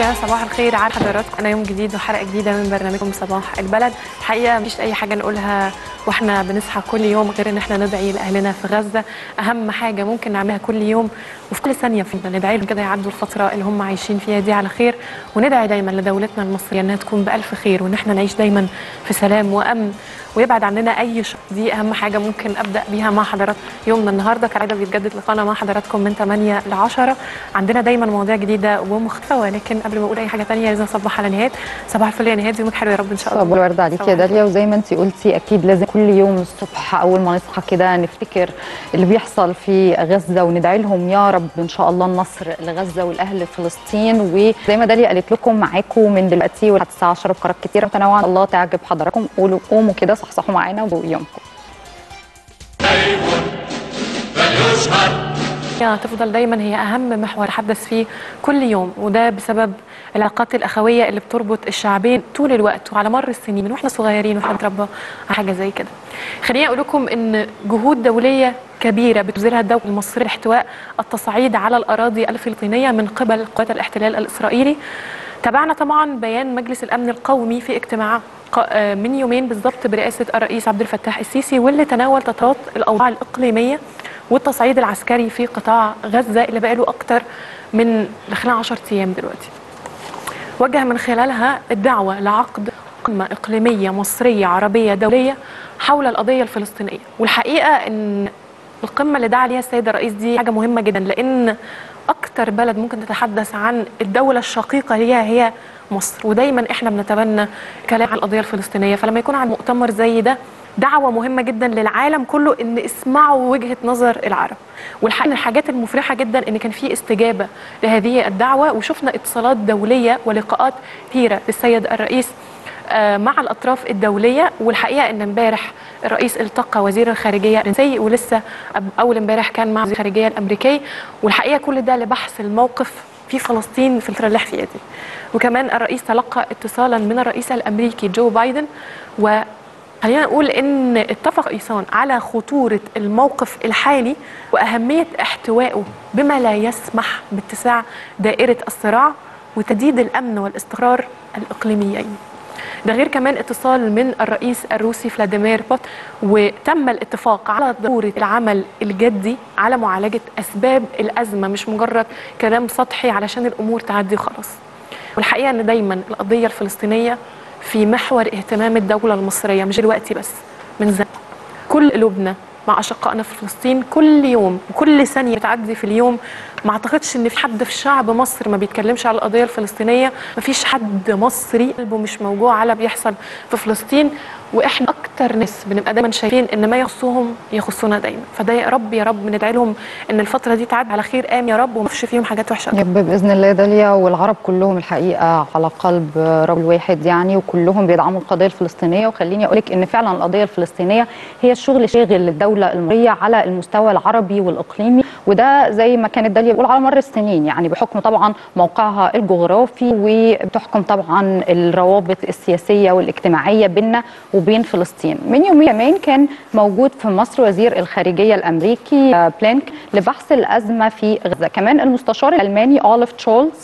يا صباح الخير على حضراتكم انا يوم جديد وحلقه جديده من برنامجكم صباح البلد الحقيقه مفيش اي حاجه نقولها واحنا بنصحى كل يوم غير ان احنا ندعي لاهلنا في غزه اهم حاجه ممكن نعملها كل يوم وفي كل ثانيه فينا ندعي لهم كده يعدوا الفتره اللي هم عايشين فيها دي على خير وندعي دايما لدولتنا المصريه انها تكون بالف خير وان احنا نعيش دايما في سلام وامن ويبعد عننا اي شر دي اهم حاجه ممكن ابدا بيها مع حضرات يومنا النهارده كالعاده بيتجدد لقاءنا مع حضراتكم من 8 ل 10 عندنا دايما مواضيع جديده ومختلفه ولكن قبل ما اقول اي حاجه ثانيه لازم اصبح على نهاد صباح الفل يا نهاد يومك حلو يا رب ان شاء الله صباح الورد عليك يا داليا وزي ما انت قلتي اكيد لازم كل يوم الصبح اول ما نصحى كده نفتكر اللي بيحصل في غزه وندعي لهم يا رب ان شاء الله النصر لغزه والاهل فلسطين وزي ما داليا قالت لكم معاكم من دلوقتي ولحد الساعه 10 بقرارات كتيره متنوعه الله تعجب حضراتكم قولوا قوموا كده صحصحوا معانا وبقوا يومكم هتفضل دايما هي اهم محور حدث فيه كل يوم وده بسبب العلاقات الاخويه اللي بتربط الشعبين طول الوقت وعلى مر السنين من واحنا صغيرين واحنا بنتربى على حاجه زي كده. خليني اقول لكم ان جهود دوليه كبيره بتبذلها الدوله المصريه لاحتواء التصعيد على الاراضي الفلسطينيه من قبل قوات الاحتلال الاسرائيلي. تابعنا طبعا بيان مجلس الامن القومي في اجتماع من يومين بالضبط برئاسه الرئيس عبد الفتاح السيسي واللي تناول تطورات الاوضاع الاقليميه والتصعيد العسكري في قطاع غزه اللي بقاله اكتر من داخلين 10 ايام دلوقتي. وجه من خلالها الدعوه لعقد قمه اقليميه مصريه عربيه دوليه حول القضيه الفلسطينيه، والحقيقه ان القمه اللي دعا عليها السيد الرئيس دي حاجه مهمه جدا لان اكتر بلد ممكن تتحدث عن الدوله الشقيقه ليها هي مصر ودايما احنا بنتبنى كلام عن القضيه الفلسطينيه فلما يكون عن مؤتمر زي ده دعوه مهمه جدا للعالم كله ان اسمعوا وجهه نظر العرب والحقيقه من الحاجات المفرحه جدا ان كان في استجابه لهذه الدعوه وشفنا اتصالات دوليه ولقاءات كثيره للسيد الرئيس مع الاطراف الدوليه والحقيقه ان امبارح الرئيس التقى وزير الخارجيه الفرنسي ولسه اول امبارح كان مع وزير الخارجيه الامريكي والحقيقه كل ده لبحث الموقف في فلسطين في الفتره اللي احنا فيها دي وكمان الرئيس تلقى اتصالا من الرئيس الامريكي جو بايدن و خلينا نقول ان اتفق ايسان على خطوره الموقف الحالي واهميه احتوائه بما لا يسمح باتساع دائره الصراع وتجديد الامن والاستقرار الاقليميين. ده غير كمان اتصال من الرئيس الروسي فلاديمير بوت وتم الاتفاق على ضروره العمل الجدي على معالجه اسباب الازمه مش مجرد كلام سطحي علشان الامور تعدي خلاص. والحقيقه ان دايما القضيه الفلسطينيه في محور اهتمام الدولة المصرية مش دلوقتي بس من زمان كل قلوبنا مع أشقائنا في فلسطين كل يوم وكل ثانية بتعدي في اليوم ما اعتقدش ان في حد في شعب مصر ما بيتكلمش على القضية الفلسطينية ما فيش حد مصري قلبه مش موجوع على بيحصل في فلسطين واحنا اكتر ناس بنبقى دايما شايفين ان ما يخصهم يخصنا دايما فده يا رب يا رب ندعي لهم ان الفتره دي تعدي على خير قام يا رب وما فيش فيهم حاجات وحشه يا رب باذن الله داليا والعرب كلهم الحقيقه على قلب رجل واحد يعني وكلهم بيدعموا القضيه الفلسطينيه وخليني اقول لك ان فعلا القضيه الفلسطينيه هي الشغل شاغل للدوله المصريه على المستوى العربي والاقليمي وده زي ما كانت داليا بتقول على مر السنين يعني بحكم طبعا موقعها الجغرافي وبتحكم طبعا الروابط السياسيه والاجتماعيه بيننا وبين فلسطين من يومين كمان كان موجود في مصر وزير الخارجيه الامريكي بلينك لبحث الازمه في غزه كمان المستشار الالماني اولف تشولز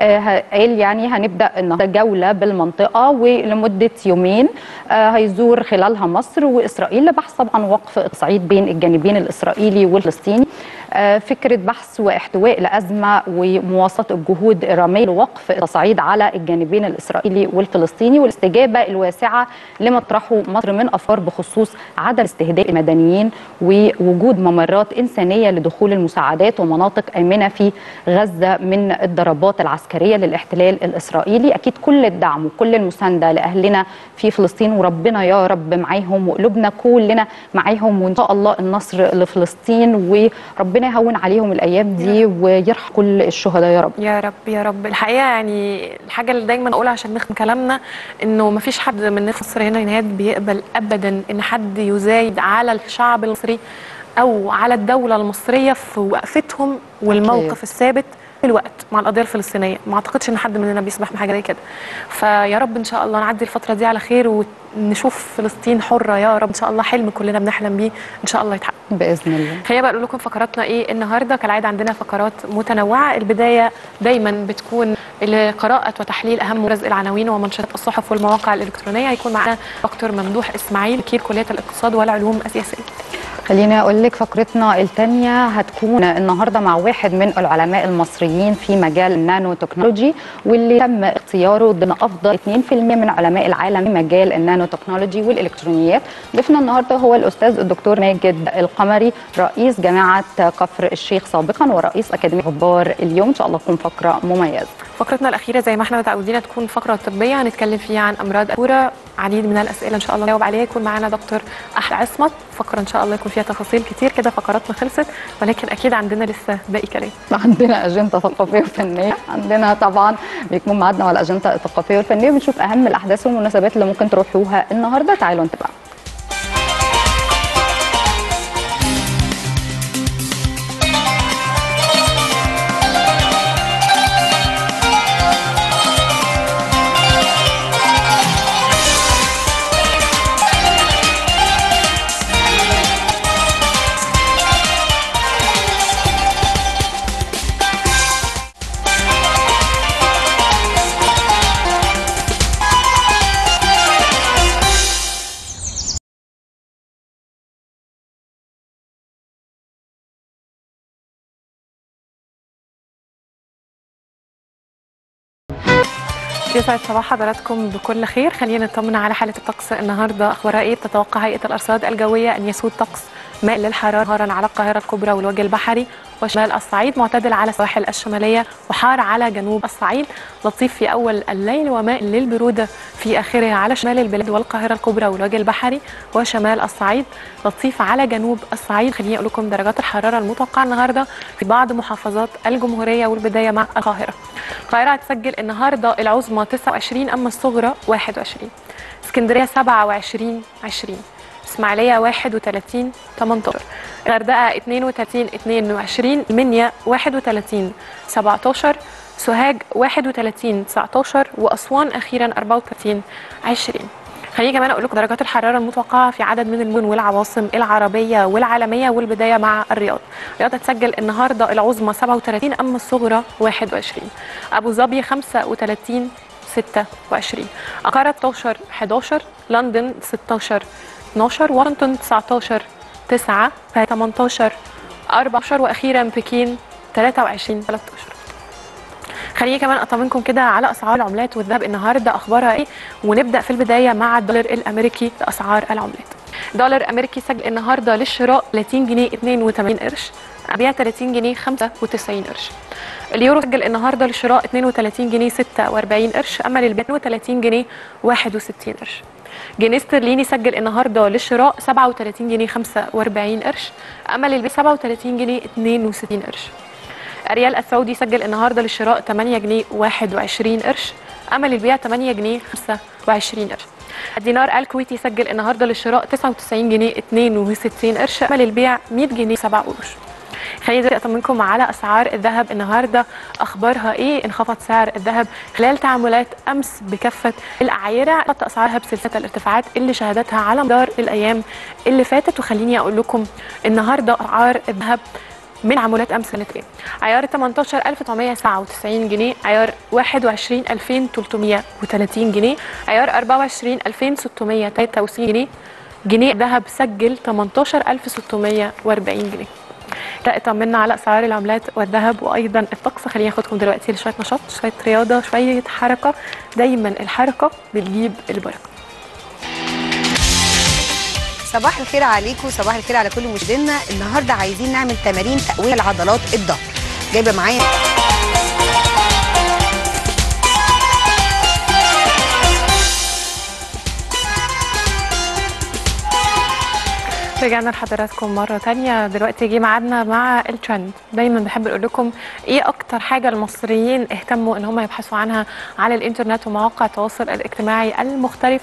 قال يعني هنبدا النهارده جوله بالمنطقه ولمده يومين هيزور خلالها مصر واسرائيل لبحث طبعا وقف التصعيد بين الجانبين الاسرائيلي والفلسطيني فكره بحث واحتواء لازمه ومواصله الجهود الراميه لوقف التصعيد على الجانبين الاسرائيلي والفلسطيني والاستجابه الواسعه لما طرحه مصر من افكار بخصوص عدم استهداف المدنيين ووجود ممرات انسانيه لدخول المساعدات ومناطق امنه في غزه من الضربات العسكريه للاحتلال الاسرائيلي اكيد كل الدعم وكل المسانده لاهلنا في فلسطين وربنا يا رب معاهم وقلوبنا كلنا معاهم وان شاء الله النصر لفلسطين وربنا يهون عليهم الايام دي ويرحم كل الشهداء يا رب يا رب يا رب الحقيقه يعني الحاجه اللي دايما اقولها عشان نختم كلامنا انه ما فيش حد من مصر هنا نهاد بيقبل ابدا ان حد يزايد على الشعب المصري او على الدوله المصريه في وقفتهم والموقف الثابت الوقت مع القضيه الفلسطينيه ما اعتقدش ان حد مننا بيسمح بحاجه زي كده فيا رب ان شاء الله نعدي الفتره دي على خير ونشوف فلسطين حره يا رب ان شاء الله حلم كلنا بنحلم بيه ان شاء الله يتحقق باذن الله خلينا بقى اقول لكم فقراتنا ايه النهارده كالعاده عندنا فقرات متنوعه البدايه دايما بتكون لقراءه وتحليل اهم ورزق العناوين ومنشطات الصحف والمواقع الالكترونيه هيكون معنا دكتور ممدوح اسماعيل وكيل كليه الاقتصاد والعلوم السياسيه خليني اقول لك فقرتنا الثانيه هتكون النهارده مع واحد من العلماء المصريين في مجال النانو تكنولوجي واللي تم اختياره ضمن افضل 2% من علماء العالم في مجال النانو تكنولوجي والالكترونيات ضيفنا النهارده هو الاستاذ الدكتور ماجد القمري رئيس جامعه كفر الشيخ سابقا ورئيس اكاديميه اخبار اليوم ان شاء الله تكون فقره مميزه فقرتنا الاخيره زي ما احنا متعودين تكون فقره طبيه هنتكلم فيها عن امراض الكوره عديد من الاسئله ان شاء الله نجاوب عليها يكون معانا دكتور احلى عصمت فقره ان شاء الله يكون فيها تفاصيل كتير كده فقراتنا خلصت ولكن اكيد عندنا لسه باقي كلام عندنا اجنده ثقافيه وفنيه عندنا طبعا بيكون ميعادنا على الاجنده الثقافيه والفنيه بنشوف اهم الاحداث والمناسبات اللي ممكن تروحوها النهارده تعالوا نتابع يسعد صباح حضراتكم بكل خير خلينا نطمن على حاله الطقس النهارده اخبارها ايه بتتوقع هيئه الارصاد الجويه ان يسود طقس مائل للحراره نهارا على القاهره الكبرى والوجه البحري وشمال الصعيد معتدل على السواحل الشماليه وحار على جنوب الصعيد لطيف في اول الليل ومائل للبروده في اخره على شمال البلاد والقاهره الكبرى والوجه البحري وشمال الصعيد لطيف على جنوب الصعيد خليني اقول لكم درجات الحراره المتوقعه النهارده في بعض محافظات الجمهوريه والبدايه مع القاهره القاهره هتسجل النهارده العظمى 29 اما الصغرى 21 اسكندريه 27 20 اسماعيليه 31 18 الغردقه 32 22 المنيا 31 17 سوهاج 31 19 واسوان اخيرا 34 20 خليني كمان اقول لكم درجات الحراره المتوقعه في عدد من المدن والعواصم العربيه والعالميه والبدايه مع الرياض الرياض هتسجل النهارده العظمى 37 اما الصغرى 21 ابو ظبي 35 26 القاهره 16 11 لندن 16 12 واشنطن 19 9 باريس 18 14 واخيرا بكين 23 13 خليني كمان اطمنكم كده على اسعار العملات والذهب النهارده اخبارها ايه ونبدا في البدايه مع الدولار الامريكي لاسعار العملات دولار امريكي سجل النهارده للشراء 30 جنيه 82 قرش بيع 30 جنيه 95 قرش اليورو سجل النهارده للشراء 32 جنيه 46 قرش اما للبيع 32 جنيه 61 قرش جنيه استرليني سجل النهارده للشراء 37 جنيه 45 قرش اما للبيع 37 جنيه 62 قرش الريال السعودي سجل النهارده للشراء 8 جنيه 21 قرش اما للبيع 8 جنيه 25 قرش الدينار الكويتي سجل النهارده للشراء 99 جنيه 62 قرش اما للبيع 100 جنيه 7 قروش خليني دلوقتي اطمنكم على اسعار الذهب النهارده اخبارها ايه انخفض سعر الذهب خلال تعاملات امس بكافه الاعيره خط اسعارها بسلسله الارتفاعات اللي شهدتها على مدار الايام اللي فاتت وخليني اقول لكم النهارده اسعار الذهب من تعاملات امس كانت ايه؟ عيار 18997 جنيه، عيار 21 2330 جنيه، عيار 24 2663 جنيه، جنيه ذهب سجل 18640 جنيه. لا اطمنا على اسعار العملات والذهب وايضا الطقس خلينا ناخدكم دلوقتي لشويه نشاط شويه رياضه شويه حركه دايما الحركه بتجيب البركه صباح الخير عليكم صباح الخير على كل مشاهدينا النهارده عايزين نعمل تمارين تقويه لعضلات الظهر جايبه معايا رجعنا لحضراتكم مرة تانية دلوقتي جه ميعادنا مع الترند دايما بحب اقول لكم ايه اكتر حاجة المصريين اهتموا ان هم يبحثوا عنها على الانترنت ومواقع التواصل الاجتماعي المختلفة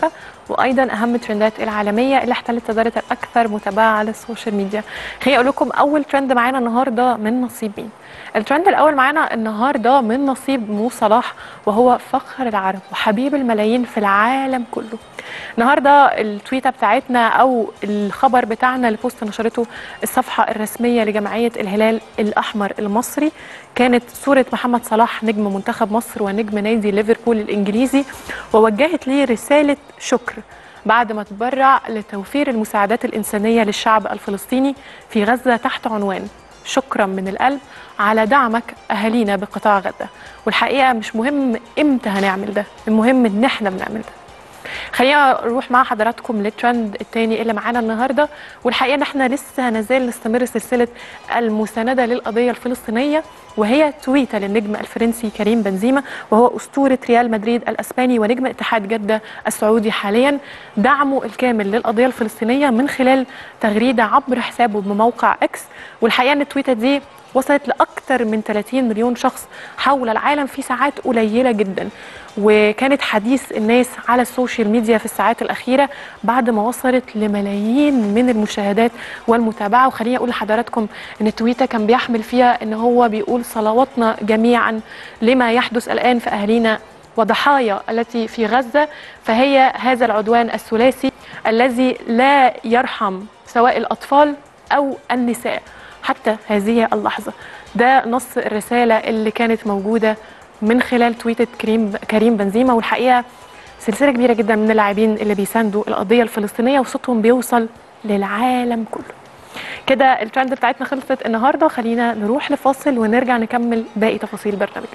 وايضا اهم الترندات العالميه اللي احتلت صداره الاكثر متابعه على السوشيال ميديا خليني اقول لكم اول ترند معانا النهارده من نصيب مين الترند الاول معانا النهارده من نصيب مو صلاح وهو فخر العرب وحبيب الملايين في العالم كله النهارده التويته بتاعتنا او الخبر بتاعنا اللي بوست نشرته الصفحه الرسميه لجمعيه الهلال الاحمر المصري كانت صوره محمد صلاح نجم منتخب مصر ونجم نادي ليفربول الانجليزي ووجهت ليه رساله شكر بعد ما تبرع لتوفير المساعدات الانسانيه للشعب الفلسطيني في غزه تحت عنوان شكرا من القلب على دعمك اهالينا بقطاع غزه والحقيقه مش مهم امتى هنعمل ده المهم ان احنا بنعمل ده خلينا نروح مع حضراتكم للترند الثاني اللي معانا النهارده والحقيقه ان احنا لسه هنزال نستمر سلسله المسانده للقضيه الفلسطينيه وهي تويته للنجم الفرنسي كريم بنزيما وهو اسطوره ريال مدريد الاسباني ونجم اتحاد جده السعودي حاليا دعمه الكامل للقضيه الفلسطينيه من خلال تغريده عبر حسابه بموقع اكس والحقيقه ان التويته دي وصلت لاكثر من 30 مليون شخص حول العالم في ساعات قليله جدا وكانت حديث الناس على السوشيال ميديا في الساعات الاخيره بعد ما وصلت لملايين من المشاهدات والمتابعه وخليني اقول لحضراتكم ان التويته كان بيحمل فيها ان هو بيقول صلواتنا جميعا لما يحدث الان في اهالينا وضحايا التي في غزه فهي هذا العدوان الثلاثي الذي لا يرحم سواء الاطفال او النساء حتى هذه اللحظه ده نص الرساله اللي كانت موجوده من خلال تويتة كريم كريم بنزيما والحقيقه سلسله كبيره جدا من اللاعبين اللي بيساندوا القضيه الفلسطينيه وصوتهم بيوصل للعالم كله. كده الترند بتاعتنا خلصت النهارده خلينا نروح لفاصل ونرجع نكمل باقي تفاصيل برنامجنا.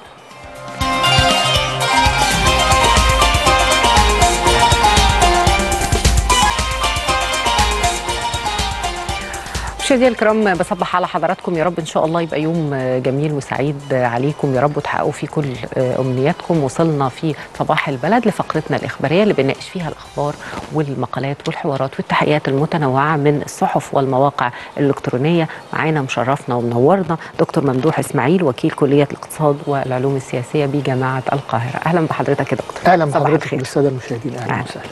مشاهدينا الكرام بصبح على حضراتكم يا رب ان شاء الله يبقى يوم جميل وسعيد عليكم يا رب وتحققوا فيه كل امنياتكم وصلنا في صباح البلد لفقرتنا الاخباريه اللي بنناقش فيها الاخبار والمقالات والحوارات والتحقيقات المتنوعه من الصحف والمواقع الالكترونيه معانا مشرفنا ومنورنا دكتور ممدوح اسماعيل وكيل كليه الاقتصاد والعلوم السياسيه بجامعه القاهره اهلا بحضرتك يا دكتور اهلا صباح بحضرتك الخير. بالساده المشاهدين اهلا أهلا. وسهلا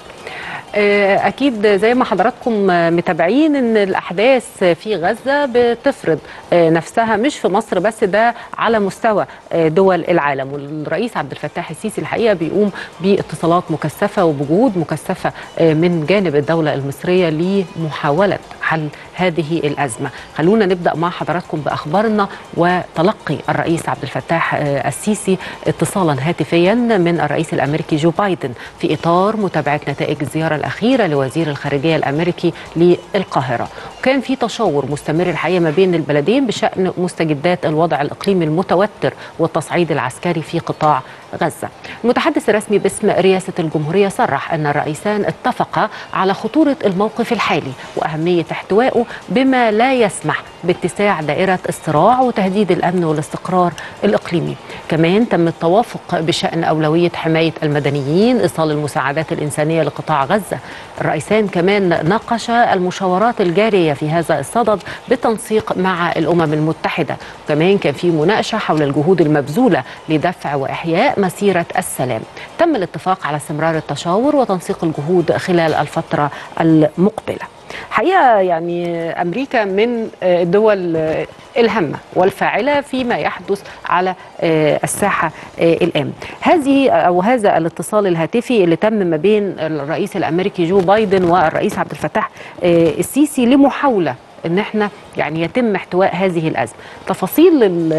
اكيد زي ما حضراتكم متابعين ان الاحداث في غزه بتفرض نفسها مش في مصر بس ده على مستوى دول العالم والرئيس عبد الفتاح السيسي الحقيقه بيقوم باتصالات مكثفه وبجهود مكثفه من جانب الدوله المصريه لمحاوله حل هذه الازمه خلونا نبدا مع حضراتكم باخبارنا وتلقي الرئيس عبد الفتاح السيسي اتصالا هاتفيا من الرئيس الامريكي جو بايدن في اطار متابعه نتائج الزياره الاخيره لوزير الخارجيه الامريكي للقاهره وكان في تشاور مستمر الحقيقه ما بين البلدين بشان مستجدات الوضع الاقليمي المتوتر والتصعيد العسكري في قطاع غزه المتحدث الرسمي باسم رئاسه الجمهوريه صرح ان الرئيسان اتفقا على خطوره الموقف الحالي واهميه احتوائه بما لا يسمح باتساع دائره الصراع وتهديد الامن والاستقرار الاقليمي كمان تم التوافق بشان اولويه حمايه المدنيين ايصال المساعدات الانسانيه لقطاع غزه الرئيسان كمان ناقشا المشاورات الجاريه في هذا الصدد بالتنسيق مع الامم المتحده وكمان كان في مناقشه حول الجهود المبذوله لدفع واحياء مسيره السلام تم الاتفاق على استمرار التشاور وتنسيق الجهود خلال الفتره المقبله حقيقه يعني امريكا من الدول الهامه والفاعله فيما يحدث على الساحه الان. هذه او هذا الاتصال الهاتفي اللي تم ما بين الرئيس الامريكي جو بايدن والرئيس عبد الفتاح السيسي لمحاوله ان احنا يعني يتم احتواء هذه الازمه. تفاصيل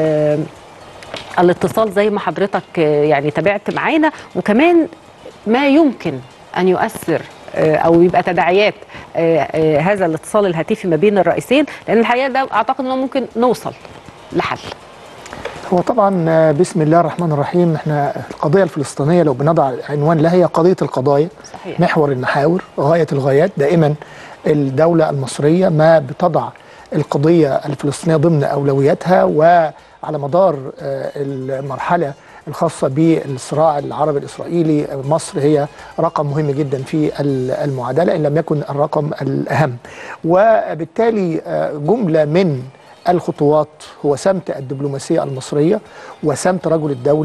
الاتصال زي ما حضرتك يعني تابعت معانا وكمان ما يمكن ان يؤثر او يبقى تداعيات هذا الاتصال الهاتفي ما بين الرئيسين لان الحقيقه ده اعتقد انه ممكن نوصل لحل هو طبعا بسم الله الرحمن الرحيم احنا القضيه الفلسطينيه لو بنضع عنوان لها هي قضيه القضايا صحيح. محور المحاور غايه الغايات دائما الدوله المصريه ما بتضع القضيه الفلسطينيه ضمن اولوياتها وعلى مدار المرحله الخاصة بالصراع العربي الإسرائيلي مصر هي رقم مهم جدا في المعادلة إن لم يكن الرقم الأهم وبالتالي جملة من الخطوات هو سمت الدبلوماسية المصرية وسمت رجل الدولة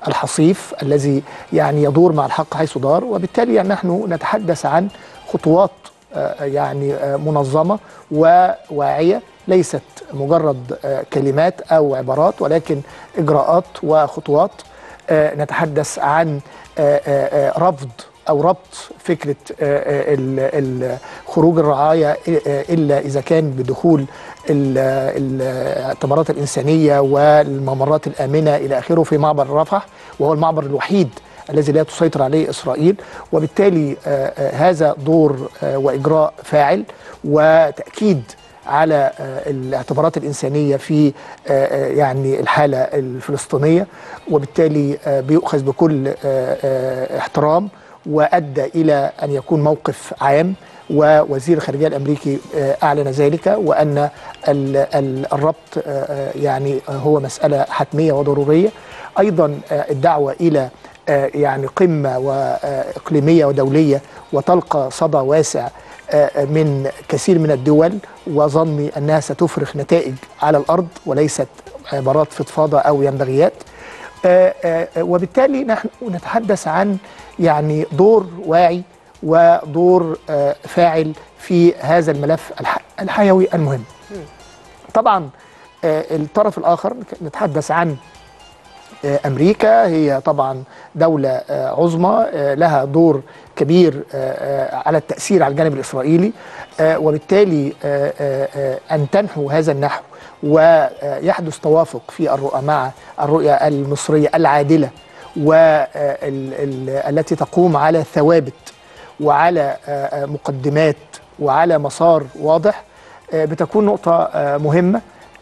الحصيف الذي يعني يدور مع الحق حيث دار وبالتالي نحن نتحدث عن خطوات آه، يعني آه، منظمة وواعية ليست مجرد آه، كلمات أو عبارات ولكن إجراءات وخطوات آه، نتحدث عن آه، آه، آه، رفض أو ربط فكرة آه، آه، ال- ال- خروج الرعاية آه، إلا إذا كان بدخول ال- ال- الاعتبارات الإنسانية والممرات الآمنة إلى آخره في معبر رفح وهو المعبر الوحيد الذي لا تسيطر عليه إسرائيل وبالتالي آه، آه، هذا دور آه، وإجراء فاعل وتأكيد على آه، الاعتبارات الإنسانية في آه، آه، يعني الحالة الفلسطينية وبالتالي آه، بيؤخذ بكل آه، آه، احترام وأدى إلى أن يكون موقف عام ووزير الخارجية الأمريكي آه، أعلن ذلك وأن ال- ال- الربط آه، آه، يعني هو مسألة حتمية وضرورية أيضا آه، الدعوة إلى آه، يعني قمة وإقليمية ودولية وتلقى صدى واسع آه، من كثير من الدول وظني أنها ستفرخ نتائج على الأرض وليست عبارات فضفاضة أو ينبغيات آه، آه، وبالتالي نحن نتحدث عن يعني دور واعي ودور آه، فاعل في هذا الملف الح- الحيوي المهم طبعا آه، الطرف الآخر نتحدث عن آه، امريكا هي طبعا دوله آه، عظمى آه، لها دور كبير آه، آه، على التاثير على الجانب الاسرائيلي آه، وبالتالي آه، آه، آه، ان تنحو هذا النحو ويحدث توافق في الرؤى مع الرؤيه المصريه العادله والتي تقوم على ثوابت وعلى آه، آه، مقدمات وعلى مسار واضح آه، بتكون نقطه آه، مهمه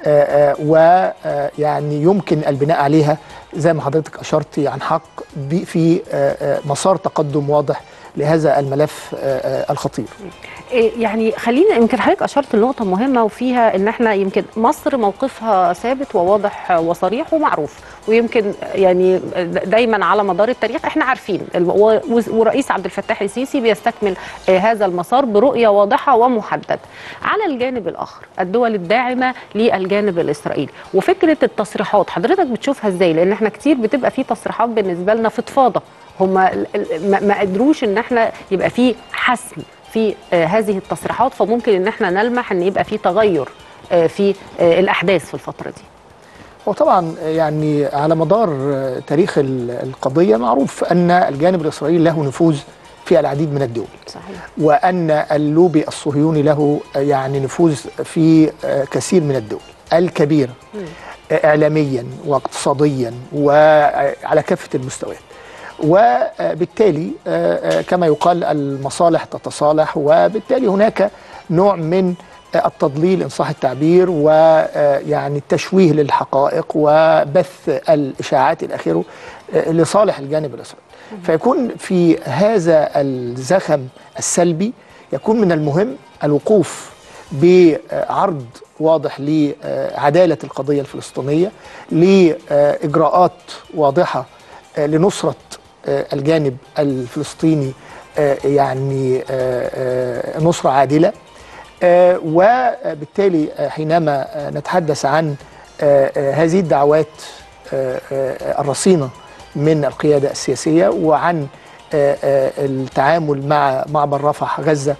ويعني يمكن البناء عليها زي ما حضرتك اشرتي عن حق ب- في آه، آه، مسار تقدم واضح لهذا الملف آه، آه، الخطير إيه يعني خلينا يمكن حضرتك اشرت لنقطه مهمه وفيها ان احنا يمكن مصر موقفها ثابت وواضح وصريح ومعروف ويمكن يعني دايما على مدار التاريخ احنا عارفين ال- و- ورئيس عبد الفتاح السيسي بيستكمل آه، هذا المسار برؤيه واضحه ومحدده على الجانب الاخر الدول الداعمه للجانب الاسرائيلي وفكره التصريحات حضرتك بتشوفها ازاي لان احنا كتير بتبقى في تصريحات بالنسبه لنا فضفاضه هم ما قدروش ان احنا يبقى في حسم في آه، هذه التصريحات فممكن ان احنا نلمح ان يبقى في تغير آه، في آه، الاحداث في الفتره دي وطبعا يعني على مدار آه، تاريخ ال- القضيه معروف ان الجانب الاسرائيلي له نفوذ في العديد من الدول صحيح وان اللوبي الصهيوني له آه، يعني نفوذ في آه، كثير من الدول الكبيره آه، اعلاميا واقتصاديا وعلى كافه المستويات وبالتالي آه، آه، كما يقال المصالح تتصالح وبالتالي هناك نوع من آه، التضليل ان صح التعبير ويعني التشويه للحقائق وبث الاشاعات الى اخره آه، لصالح الجانب الاسرائيلي فيكون في هذا الزخم السلبي يكون من المهم الوقوف بعرض واضح لعداله القضيه الفلسطينيه لاجراءات واضحه آه، لنصره آه، الجانب الفلسطيني آه، يعني آه، آه، نصره عادله آه، وبالتالي آه، حينما آه، نتحدث عن آه، آه، هذه الدعوات آه، آه، الرصينه من القياده السياسيه وعن آه، آه، التعامل مع معبر رفح غزه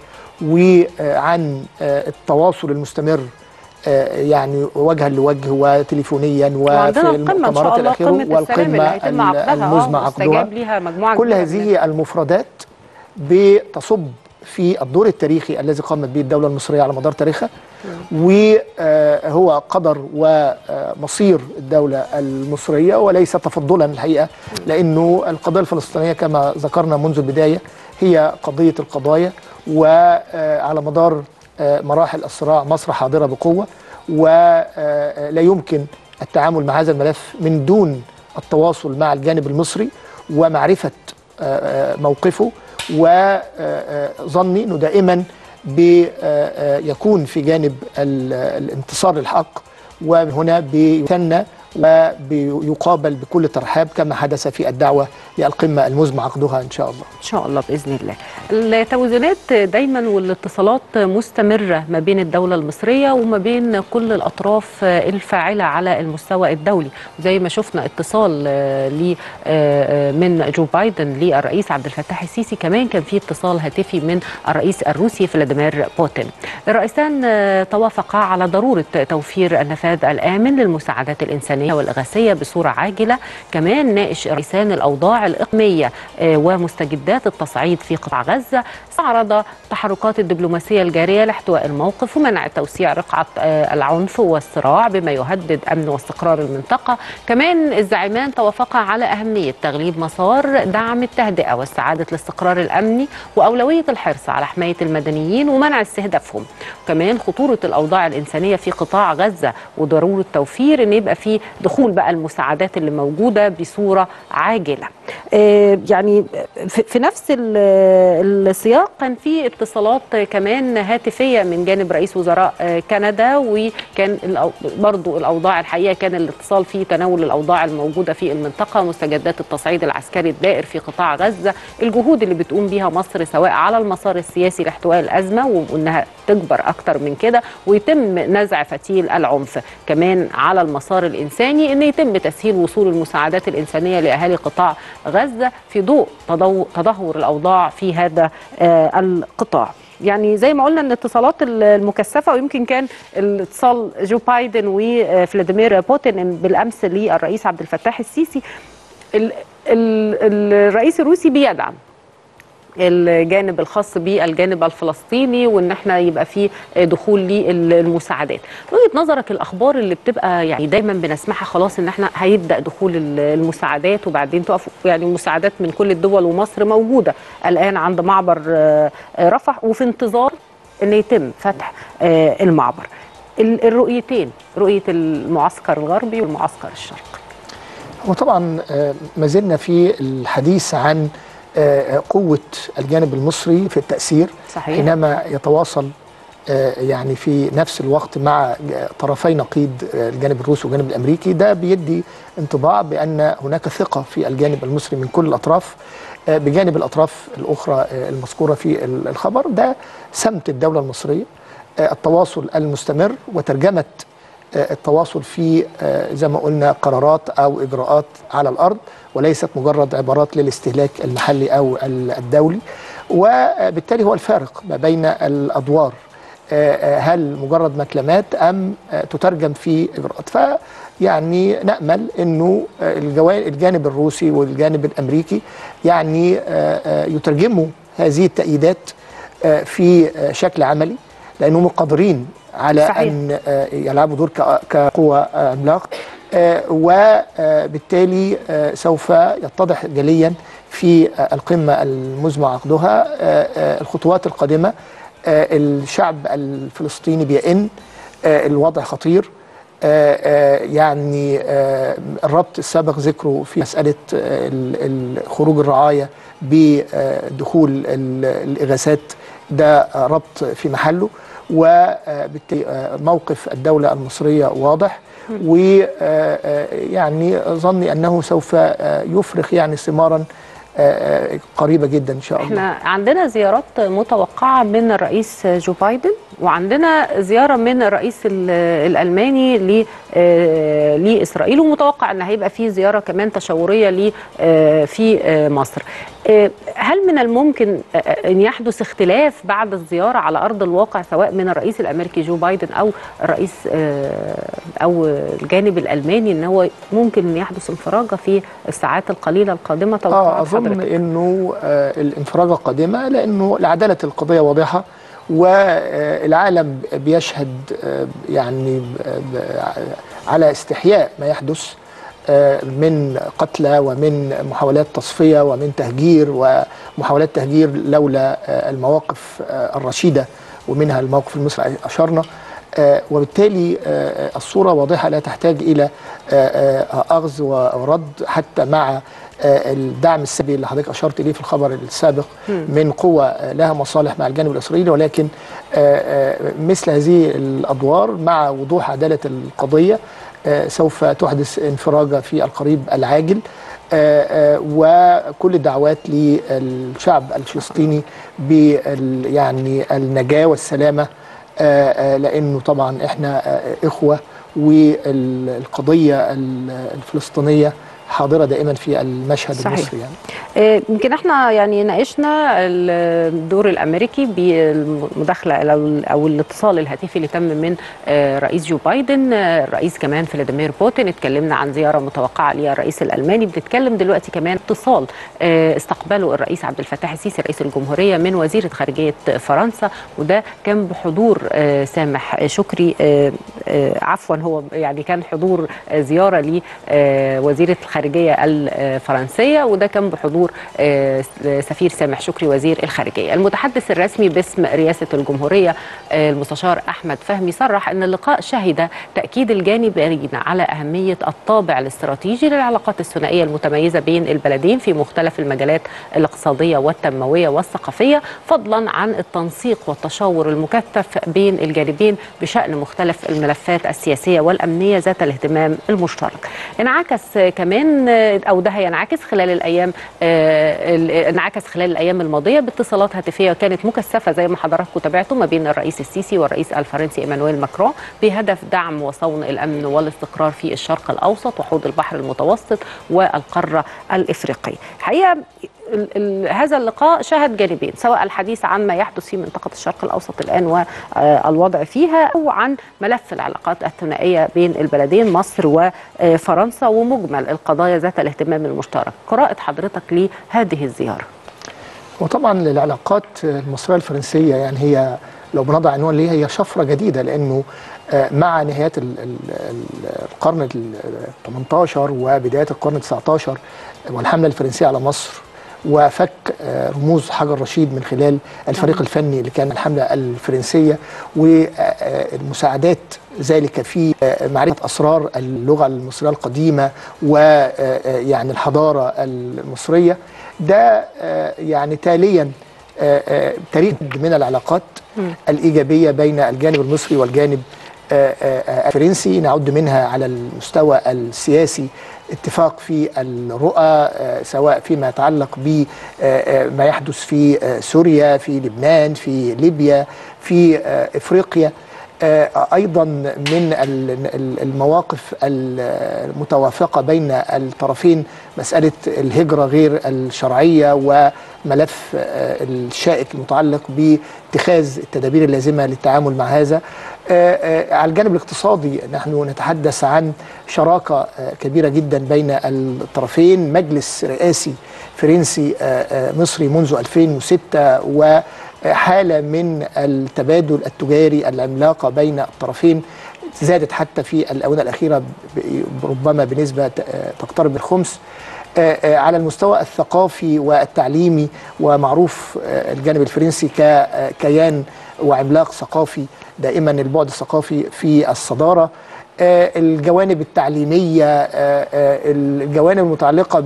وعن آه، التواصل المستمر آه، يعني وجها لوجه وتليفونيا وفي وعندنا القمه ان المؤتمرات شاء الله الأخيرة قمه السلام اللي هيتم عقدها المزمع اه عقدها واستجاب ليها مجموعه كل كبيرة من هذه المفردات بتصب في الدور التاريخي الذي قامت به الدولة المصرية على مدار تاريخها وهو قدر ومصير الدولة المصرية وليس تفضلا الحقيقة لأنه القضية الفلسطينية كما ذكرنا منذ البداية هي قضية القضايا وعلى مدار مراحل الصراع مصر حاضرة بقوة ولا يمكن التعامل مع هذا الملف من دون التواصل مع الجانب المصري ومعرفة آه، آه، موقفه وظني انه دائما بي- آه، آه، يكون في جانب ال- الانتصار للحق وهنا بيثنى ويقابل بكل ترحاب كما حدث في الدعوة للقمة المزمع عقدها إن شاء الله ان شاء الله باذن الله. التوازنات دايما والاتصالات مستمره ما بين الدوله المصريه وما بين كل الاطراف الفاعله على المستوى الدولي، زي ما شفنا اتصال آه، ل آه، من جو بايدن للرئيس عبد الفتاح السيسي كمان كان في اتصال هاتفي من الرئيس الروسي فلاديمير بوتين. الرئيسان آه، توافقا على ضروره توفير النفاذ الامن للمساعدات الانسانيه والاغاثيه بصوره عاجله، كمان ناقش الرئيسان الاوضاع الاقليميه آه، ومستجدات التصعيد في قطاع غزه، استعرض التحركات الدبلوماسيه الجاريه لاحتواء الموقف ومنع توسيع رقعه آه، العنف والصراع بما يهدد امن واستقرار المنطقه، كمان الزعيمان توافقا على اهميه تغليب مسار دعم التهدئه واستعاده الاستقرار الامني واولويه الحرص على حمايه المدنيين ومنع استهدافهم، وكمان خطوره الاوضاع الانسانيه في قطاع غزه وضروره توفير ان يبقى في دخول بقى المساعدات اللي موجوده بصوره عاجله. آه، يعني في في نفس ال- السياق كان في اتصالات كمان هاتفيه من جانب رئيس وزراء آه، كندا وكان الأو- برضو الاوضاع الحقيقه كان الاتصال في تناول الاوضاع الموجوده في المنطقه مستجدات التصعيد العسكري الدائر في قطاع غزه الجهود اللي بتقوم بيها مصر سواء على المسار السياسي لاحتواء الازمه وانها تكبر اكتر من كده ويتم نزع فتيل العنف كمان على المسار الانساني ان يتم تسهيل وصول المساعدات الانسانيه لاهالي قطاع غزه في ضوء تضو- تدهور الاوضاع في هذا آه، القطاع يعني زي ما قلنا ان الاتصالات المكثفه ويمكن كان الاتصال جو بايدن وفلاديمير بوتين بالامس للرئيس عبد الفتاح السيسي ال- ال- الرئيس الروسي بيدعم الجانب الخاص بالجانب الفلسطيني وان احنا يبقى في دخول للمساعدات وجهه نظرك الاخبار اللي بتبقى يعني دايما بنسمعها خلاص ان احنا هيبدا دخول المساعدات وبعدين تقف يعني مساعدات من كل الدول ومصر موجوده الان عند معبر آه، آه، رفح وفي انتظار ان يتم فتح آه، المعبر ال- الرؤيتين رؤيه المعسكر الغربي والمعسكر الشرقي وطبعا آه، ما زلنا في الحديث عن آه، قوة الجانب المصري في التأثير صحيح. حينما يتواصل آه، يعني في نفس الوقت مع طرفي نقيض آه، الجانب الروسي والجانب الأمريكي ده بيدي انطباع بأن هناك ثقة في الجانب المصري من كل الأطراف آه، بجانب الأطراف الأخرى آه، المذكورة في ال- الخبر ده سمت الدولة المصرية آه، التواصل المستمر وترجمة آه، التواصل في آه، زي ما قلنا قرارات او اجراءات على الارض وليست مجرد عبارات للاستهلاك المحلي او ال- الدولي وبالتالي هو الفارق ما بين الادوار آه، آه، هل مجرد مكلمات ام آه، تترجم في اجراءات فيعني نامل انه آه، الجوا- الجانب الروسي والجانب الامريكي يعني آه، آه، يترجموا هذه التأييدات آه، في آه، شكل عملي لانهم قادرين على صحيح. ان آه، يلعبوا دور ك- كقوه آه، عملاق آه، وبالتالي آه، سوف يتضح جليا في آه، القمه المزمع عقدها آه، آه، الخطوات القادمه آه، الشعب الفلسطيني بيئن آه، الوضع خطير آه، آه، يعني آه، الربط السابق ذكره في مسألة آه، ال- ال- خروج الرعاية بدخول ال- الإغاثات ده آه، ربط في محله وبالتالي آه، موقف الدولة المصرية واضح ويعني ظني أنه سوف آه، يفرخ يعني ثمارا آه، آه، قريبة جدا إن شاء الله احنا عندنا زيارات متوقعه من الرئيس جو بايدن وعندنا زياره من الرئيس ال- الالماني ل آه، لاسرائيل ومتوقع ان هيبقى في زياره كمان تشاوريه ل آه، في آه، مصر آه، هل من الممكن آه، ان يحدث اختلاف بعد الزياره على ارض الواقع سواء من الرئيس الامريكي جو بايدن او الرئيس آه، او الجانب الالماني ان هو ممكن ان يحدث انفراجه في الساعات القليله القادمه اه توقعات اظن حضرتك؟ انه آه الانفراجه قادمه لانه العداله القضيه واضحه والعالم بيشهد آه يعني ب- ب- على استحياء ما يحدث آه من قتلى ومن محاولات تصفيه ومن تهجير ومحاولات تهجير لولا آه المواقف آه الرشيده ومنها الموقف المصري اشرنا آه، وبالتالي آه، الصورة واضحة لا تحتاج إلى آه، آه، أخذ ورد حتى مع آه، الدعم السلبي اللي حضرتك أشرت إليه في الخبر السابق من قوة آه، لها مصالح مع الجانب الإسرائيلي ولكن آه، آه، مثل هذه الأدوار مع وضوح عدالة القضية آه، سوف تحدث انفراجة في القريب العاجل آه، آه، وكل الدعوات للشعب الفلسطيني بال يعني النجاة والسلامة آه، آه، لأنه طبعا احنا آه، إخوة والقضية ال- الفلسطينية حاضرة دائما في المشهد صحيح. المصري يعني. آه، يمكن احنا يعني ناقشنا الدور الامريكي بالمداخله او أو الاتصال الهاتفي اللي تم من آه، رئيس جو بايدن آه، الرئيس كمان فلاديمير بوتين اتكلمنا عن زياره متوقعه ليها الرئيس الالماني بنتكلم دلوقتي كمان اتصال آه، استقبله الرئيس عبد الفتاح السيسي رئيس الجمهوريه من وزيره خارجيه فرنسا وده كان بحضور آه، سامح شكري آه، آه، عفوا هو يعني كان حضور آه، زياره لوزيره الخارجيه الفرنسيه وده كان بحضور آه، سفير سامح شكري وزير الخارجيه المتحدث الرسمي باسم رئاسه الجمهوريه آه، المستشار احمد فهمي صرح ان اللقاء شهد تاكيد الجانبين على اهميه الطابع الاستراتيجي للعلاقات الثنائيه المتميزه بين البلدين في مختلف المجالات الاقتصاديه والتنمويه والثقافيه فضلا عن التنسيق والتشاور المكثف بين الجانبين بشان مختلف الملفات السياسيه والامنيه ذات الاهتمام المشترك. انعكس كمان آه، او ده هينعكس خلال الايام آه، ال- انعكس خلال الايام الماضيه باتصالات هاتفيه كانت مكثفه زي ما حضراتكم تابعتوا ما بين الرئيس السيسي والرئيس الفرنسي ايمانويل ماكرون بهدف دعم وصون الامن والاستقرار في الشرق الاوسط وحوض البحر المتوسط والقاره الافريقيه. الحقيقه ال- ال- هذا اللقاء شهد جانبين سواء الحديث عن ما يحدث في منطقة الشرق الأوسط الآن والوضع فيها أو عن ملف العلاقات الثنائية بين البلدين مصر وفرنسا ومجمل القضايا ذات الاهتمام المشترك قراءة حضرتك لهذه الزيارة وطبعا العلاقات المصريه الفرنسيه يعني هي لو بنضع عنوان ليها هي شفره جديده لانه آه، مع نهايات ال- ال- ال- القرن ال 18 وبدايه القرن 19 والحمله الفرنسيه على مصر وفك آه، رموز حجر رشيد من خلال الفريق الفني اللي كان الحمله الفرنسيه والمساعدات ذلك في آه، معرفه اسرار اللغه المصريه القديمه ويعني الحضاره المصريه ده آه، يعني تاليا آه، آه، تريد من العلاقات الايجابيه بين الجانب المصري والجانب آه، آه، الفرنسي نعد منها على المستوى السياسي اتفاق في الرؤى آه، سواء فيما يتعلق بما يحدث في آه، سوريا في لبنان في ليبيا في آه، افريقيا آه، ايضا من ال- ال- المواقف المتوافقه بين الطرفين مساله الهجره غير الشرعيه وملف آه، الشائك المتعلق باتخاذ التدابير اللازمه للتعامل مع هذا آه، آه، على الجانب الاقتصادي نحن نتحدث عن شراكه آه، كبيره جدا بين الطرفين مجلس رئاسي فرنسي آه، آه، مصري منذ 2006 و حالة من التبادل التجاري العملاقة بين الطرفين زادت حتى في الآونة الأخيرة ب- ربما بنسبة ت- تقترب من الخمس آه، آه، على المستوى الثقافي والتعليمي ومعروف آه، الجانب الفرنسي ككيان وعملاق ثقافي دائما البعد الثقافي في الصدارة آه، الجوانب التعليمية آه، آه، الجوانب المتعلقة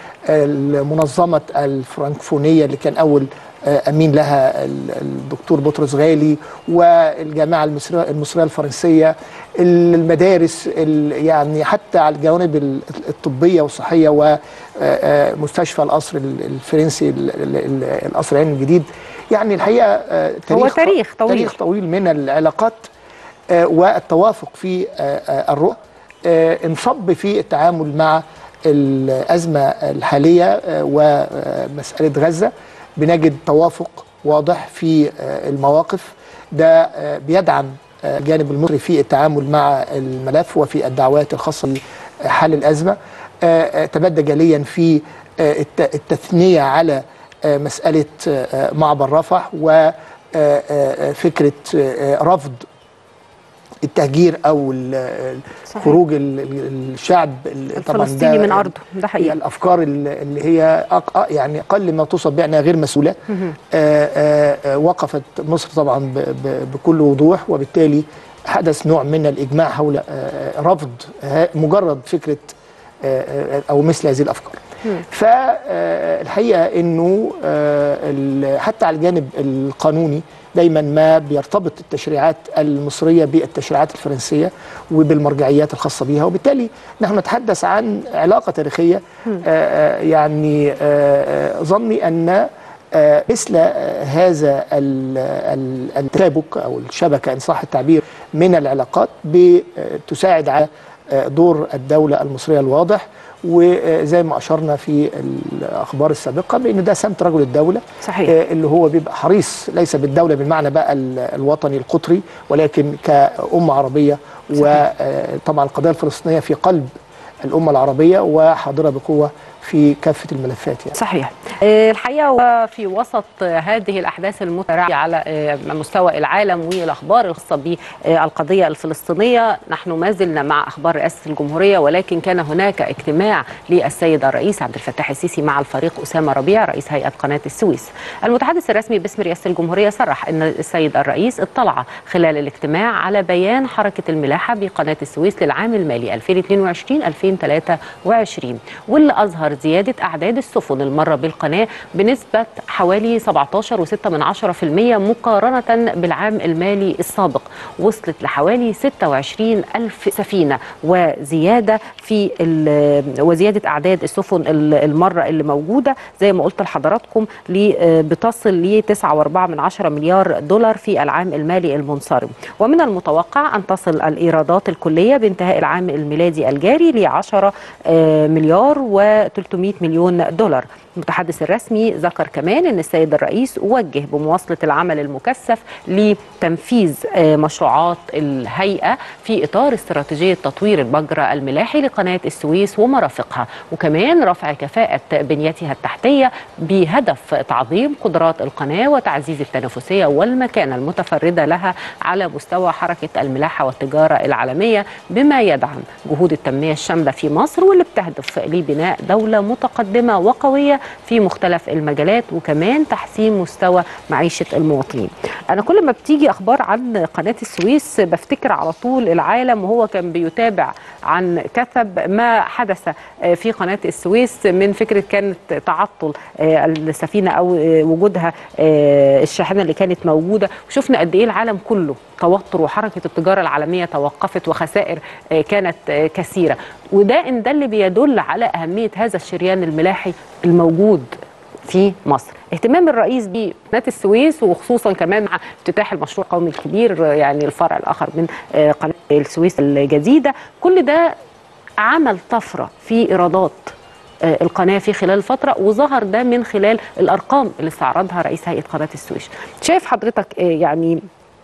بالمنظمة الفرنكفونية اللي كان أول آه، امين لها ال- الدكتور بطرس غالي والجامعه المصريه المصريه الفرنسيه المدارس ال- يعني حتى على الجوانب ال- الطبيه والصحيه ومستشفى القصر ال- الفرنسي ال- ال- ال- القصر العيني الجديد يعني الحقيقه آه، هو تاريخ طويل. تاريخ طويل من العلاقات آه، والتوافق في آه، آه، الرؤى آه، انصب في التعامل مع الأزمة الحالية آه، ومسألة غزة بنجد توافق واضح في آه، المواقف ده آه، بيدعم آه، الجانب المصري في التعامل مع الملف وفي الدعوات الخاصة بحل الأزمة آه، آه، تبدى جليا في آه، الت- التثنية على آه، مسألة آه، معبر رفح وفكرة رفض التهجير او ال- ال- صحيح. خروج ال- ال- الشعب ال- طبعا الفلسطيني ده من أرضه، ده حقيقي. هي الافكار ال- اللي هي أق- أ- يعني اقل ما توصف بها انها غير مسؤوله آه، آه، آه، وقفت مصر طبعا ب- ب- بكل وضوح وبالتالي حدث نوع من الاجماع حول آه، رفض ه- مجرد فكره آه، آه، او مثل هذه الافكار فالحقيقه انه آه، ال- حتى على الجانب القانوني دايما ما بيرتبط التشريعات المصريه بالتشريعات الفرنسيه وبالمرجعيات الخاصه بها وبالتالي نحن نتحدث عن علاقه تاريخيه آه، آه، يعني آه، آه، ظني ان آه، مثل آه، هذا ال- ال- التشابك او الشبكه ان صح التعبير من العلاقات بتساعد على آه، دور الدوله المصريه الواضح وزي ما اشرنا في الاخبار السابقه بان ده سمت رجل الدوله صحيح. آه، اللي هو بيبقى حريص ليس بالدوله بالمعنى بقى ال- الوطني القطري ولكن كأمة عربية وطبعا القضية الفلسطينية في قلب الأمة العربية وحاضرة بقوة في كافة الملفات يعني. صحيح آه، الحقيقه وفي وسط آه، هذه الاحداث المتراجعه على آه، مستوى العالم والاخبار الخاصه بالقضيه الفلسطينيه نحن ما زلنا مع اخبار رئاسه الجمهوريه ولكن كان هناك اجتماع للسيد الرئيس عبد الفتاح السيسي مع الفريق اسامه ربيع رئيس هيئه قناه السويس المتحدث الرسمي باسم رئاسه الجمهوريه صرح ان السيد الرئيس اطلع خلال الاجتماع على بيان حركه الملاحه بقناه السويس للعام المالي 2022 2023 واللي اظهر زياده اعداد السفن المره بالقناه بنسبه حوالي 17.6% مقارنه بالعام المالي السابق وصلت لحوالي 26 ألف سفينة وزيادة في ال- وزيادة أعداد السفن ال- المرة اللي موجودة زي ما قلت لحضراتكم ل- بتصل ل 9.4 مليار دولار في العام المالي المنصرم ومن المتوقع أن تصل الإيرادات الكلية بانتهاء العام الميلادي الجاري ل 10 آه، مليار و300 مليون دولار المتحدث الرسمي ذكر كمان ان السيد الرئيس وجه بمواصله العمل المكثف لتنفيذ آه، مشروعات الهيئه في اطار استراتيجيه تطوير المجرى الملاحي لقناه السويس ومرافقها وكمان رفع كفاءه بنيتها التحتيه بهدف تعظيم قدرات القناه وتعزيز التنافسيه والمكانه المتفرده لها على مستوى حركه الملاحه والتجاره العالميه بما يدعم جهود التنميه الشامله في مصر واللي بتهدف لبناء دوله متقدمه وقويه في مختلف المجالات وكمان تحسين مستوى معيشه المواطنين. انا كل ما بتيجي اخبار عن قناه السويس بفتكر على طول العالم وهو كان بيتابع عن كثب ما حدث آه، في قناه السويس من فكره كانت تعطل آه، السفينه او آه، وجودها آه، الشاحنه اللي كانت موجوده وشفنا قد ايه العالم كله توتر وحركه التجاره العالميه توقفت وخسائر آه، كانت آه، كثيره وده ان ده اللي بيدل على اهميه هذا الشريان الملاحي الموجود في مصر اهتمام الرئيس بقناه السويس وخصوصا كمان مع افتتاح المشروع القومي الكبير آه، يعني الفرع الاخر من آه، قناه السويس الجديده كل ده عمل طفره في ايرادات آه، القناه في خلال الفتره وظهر ده من خلال الارقام اللي استعرضها رئيس هيئه قناه السويس شايف حضرتك آه، يعني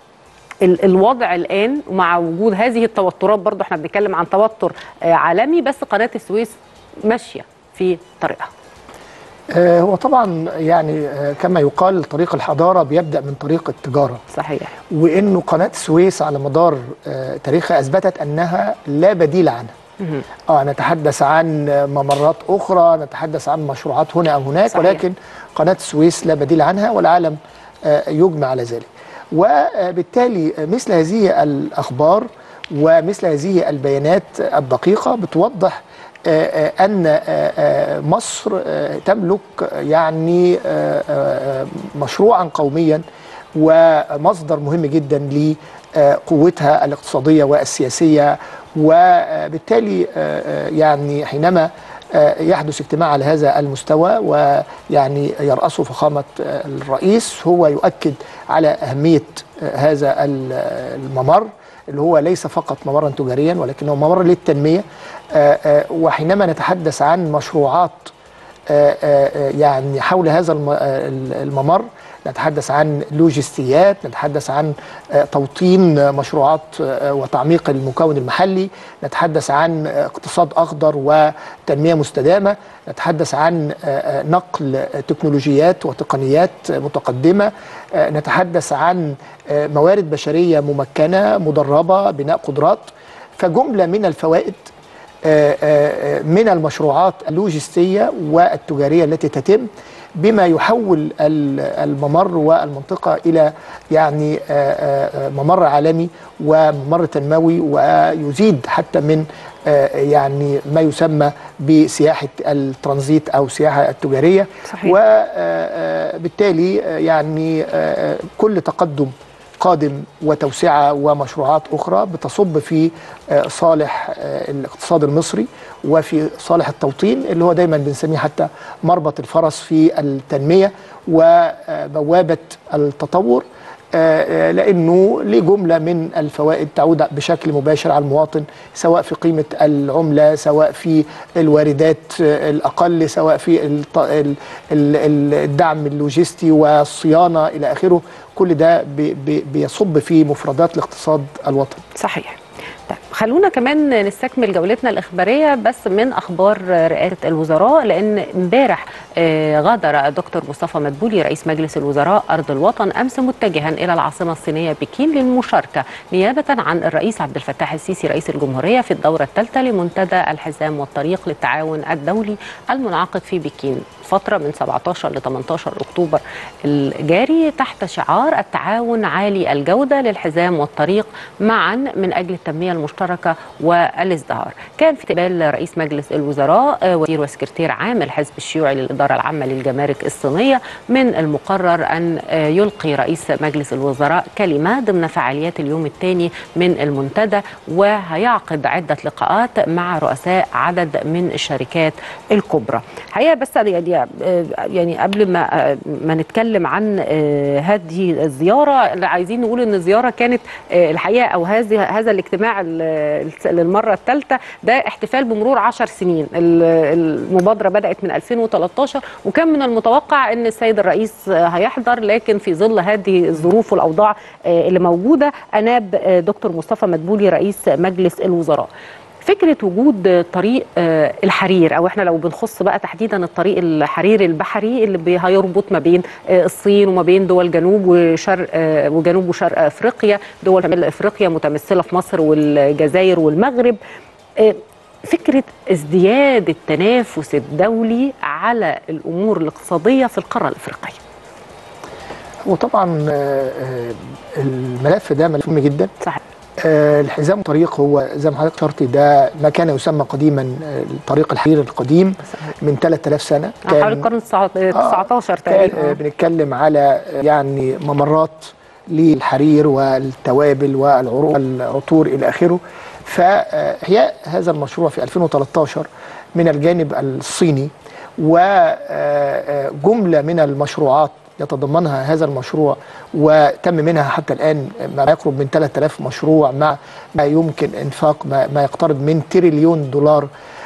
ال- الوضع الان ومع وجود هذه التوترات برضو احنا بنتكلم عن توتر آه، عالمي بس قناه السويس ماشيه في طريقها آه، هو طبعا يعني آه، كما يقال طريق الحضارة بيبدأ من طريق التجارة صحيح وانه قناه السويس على مدار آه، تاريخها اثبتت انها لا بديل عنها. اه نتحدث عن آه، ممرات اخرى، نتحدث عن مشروعات هنا او هناك صحيح. ولكن قناه السويس لا بديل عنها والعالم آه، يجمع على ذلك. وبالتالي آه، مثل هذه الاخبار ومثل هذه البيانات الدقيقه بتوضح آه، آه، ان آه، آه، مصر آه، تملك يعني آه، آه، مشروعا قوميا ومصدر مهم جدا لقوتها الاقتصاديه والسياسيه وبالتالي آه، آه، يعني حينما آه، يحدث اجتماع على هذا المستوى ويعني يرأسه فخامة آه، الرئيس هو يؤكد على أهمية آه، هذا ال- الممر اللي هو ليس فقط ممرا تجاريا ولكنه ممر للتنمية آه، آه، وحينما نتحدث عن مشروعات آه، آه، يعني حول هذا الم- آه، الممر نتحدث عن لوجستيات نتحدث عن آه، توطين آه، مشروعات آه، وتعميق المكون المحلي نتحدث عن آه، اقتصاد أخضر وتنمية مستدامة نتحدث عن آه، آه، نقل تكنولوجيات وتقنيات متقدمة آه، نتحدث عن آه، موارد بشرية ممكنة مدربة بناء قدرات فجملة من الفوائد آه، آه، من المشروعات اللوجستية والتجارية التي تتم بما يحول ال- الممر والمنطقه الى يعني آه، آه، آه، ممر عالمي وممر تنموي ويزيد حتى من آه، يعني ما يسمى بسياحه الترانزيت او السياحه التجاريه صحيح. وبالتالي يعني آه، كل تقدم قادم وتوسعه ومشروعات اخرى بتصب في آه، صالح آه، الاقتصاد المصري وفي صالح التوطين اللي هو دايما بنسميه حتى مربط الفرس في التنميه وبوابه التطور آه، آه، لانه ليه جمله من الفوائد تعود بشكل مباشر على المواطن سواء في قيمه العمله سواء في الواردات آه، الاقل سواء في الط- ال- ال- ال- الدعم اللوجستي والصيانه الى اخره كل ده بي- بي- بيصب في مفردات الاقتصاد الوطني صحيح طيب خلونا كمان نستكمل جولتنا الإخبارية بس من أخبار رئاسة الوزراء لأن امبارح آه، غادر الدكتور مصطفى مدبولي رئيس مجلس الوزراء أرض الوطن أمس متجها إلى العاصمة الصينية بكين للمشاركة نيابة عن الرئيس عبد الفتاح السيسي رئيس الجمهورية في الدورة الثالثة لمنتدى الحزام والطريق للتعاون الدولي المنعقد في بكين فترة من 17 ل 18 أكتوبر الجاري تحت شعار التعاون عالي الجودة للحزام والطريق معا من أجل التنمية المشتركة والازدهار كان في استقبال رئيس مجلس الوزراء آه، وزير وسكرتير عام الحزب الشيوعي للإدارة العامة للجمارك الصينية من المقرر أن آه، يلقي رئيس مجلس الوزراء كلمة ضمن فعاليات اليوم الثاني من المنتدى وهيعقد عدة لقاءات مع رؤساء عدد من الشركات الكبرى حقيقة بس يعني آه، يعني قبل ما آه، ما نتكلم عن آه، هذه الزيارة اللي عايزين نقول ان الزيارة كانت آه، الحقيقة او هذه هذا الاجتماع ال- الس- للمرة الثالثة ده احتفال بمرور 10 سنين ال- المبادرة بدأت من 2013 وكان من المتوقع ان السيد الرئيس آه، هيحضر لكن في ظل هذه الظروف والاوضاع آه، اللي موجودة اناب آه، دكتور مصطفى مدبولي رئيس مجلس الوزراء فكره وجود طريق آه، الحرير او احنا لو بنخص بقى تحديدا الطريق الحرير البحري اللي بي- هيربط ما بين آه، الصين وما بين دول جنوب وشرق آه، وجنوب وشرق افريقيا دول شمال افريقيا متمثله في مصر والجزائر والمغرب آه، فكره ازدياد التنافس الدولي على الامور الاقتصاديه في القاره الافريقيه وطبعا آه، آه، الملف ده ملف مهم جدا صحيح آه، الحزام الطريق هو زي ما حضرتك شرطي ده ما كان يسمى قديما آه، طريق الحرير القديم من 3000 سنه حوالي القرن التسعة- 19 كان آه، تقريبا بنتكلم على آه، يعني ممرات للحرير والتوابل والعروق والعطور الى اخره فاحياء هذا المشروع في 2013 من الجانب الصيني وجمله من المشروعات يتضمنها هذا المشروع وتم منها حتى الان ما يقرب من 3000 مشروع مع ما يمكن انفاق ما, ما يقترب من تريليون دولار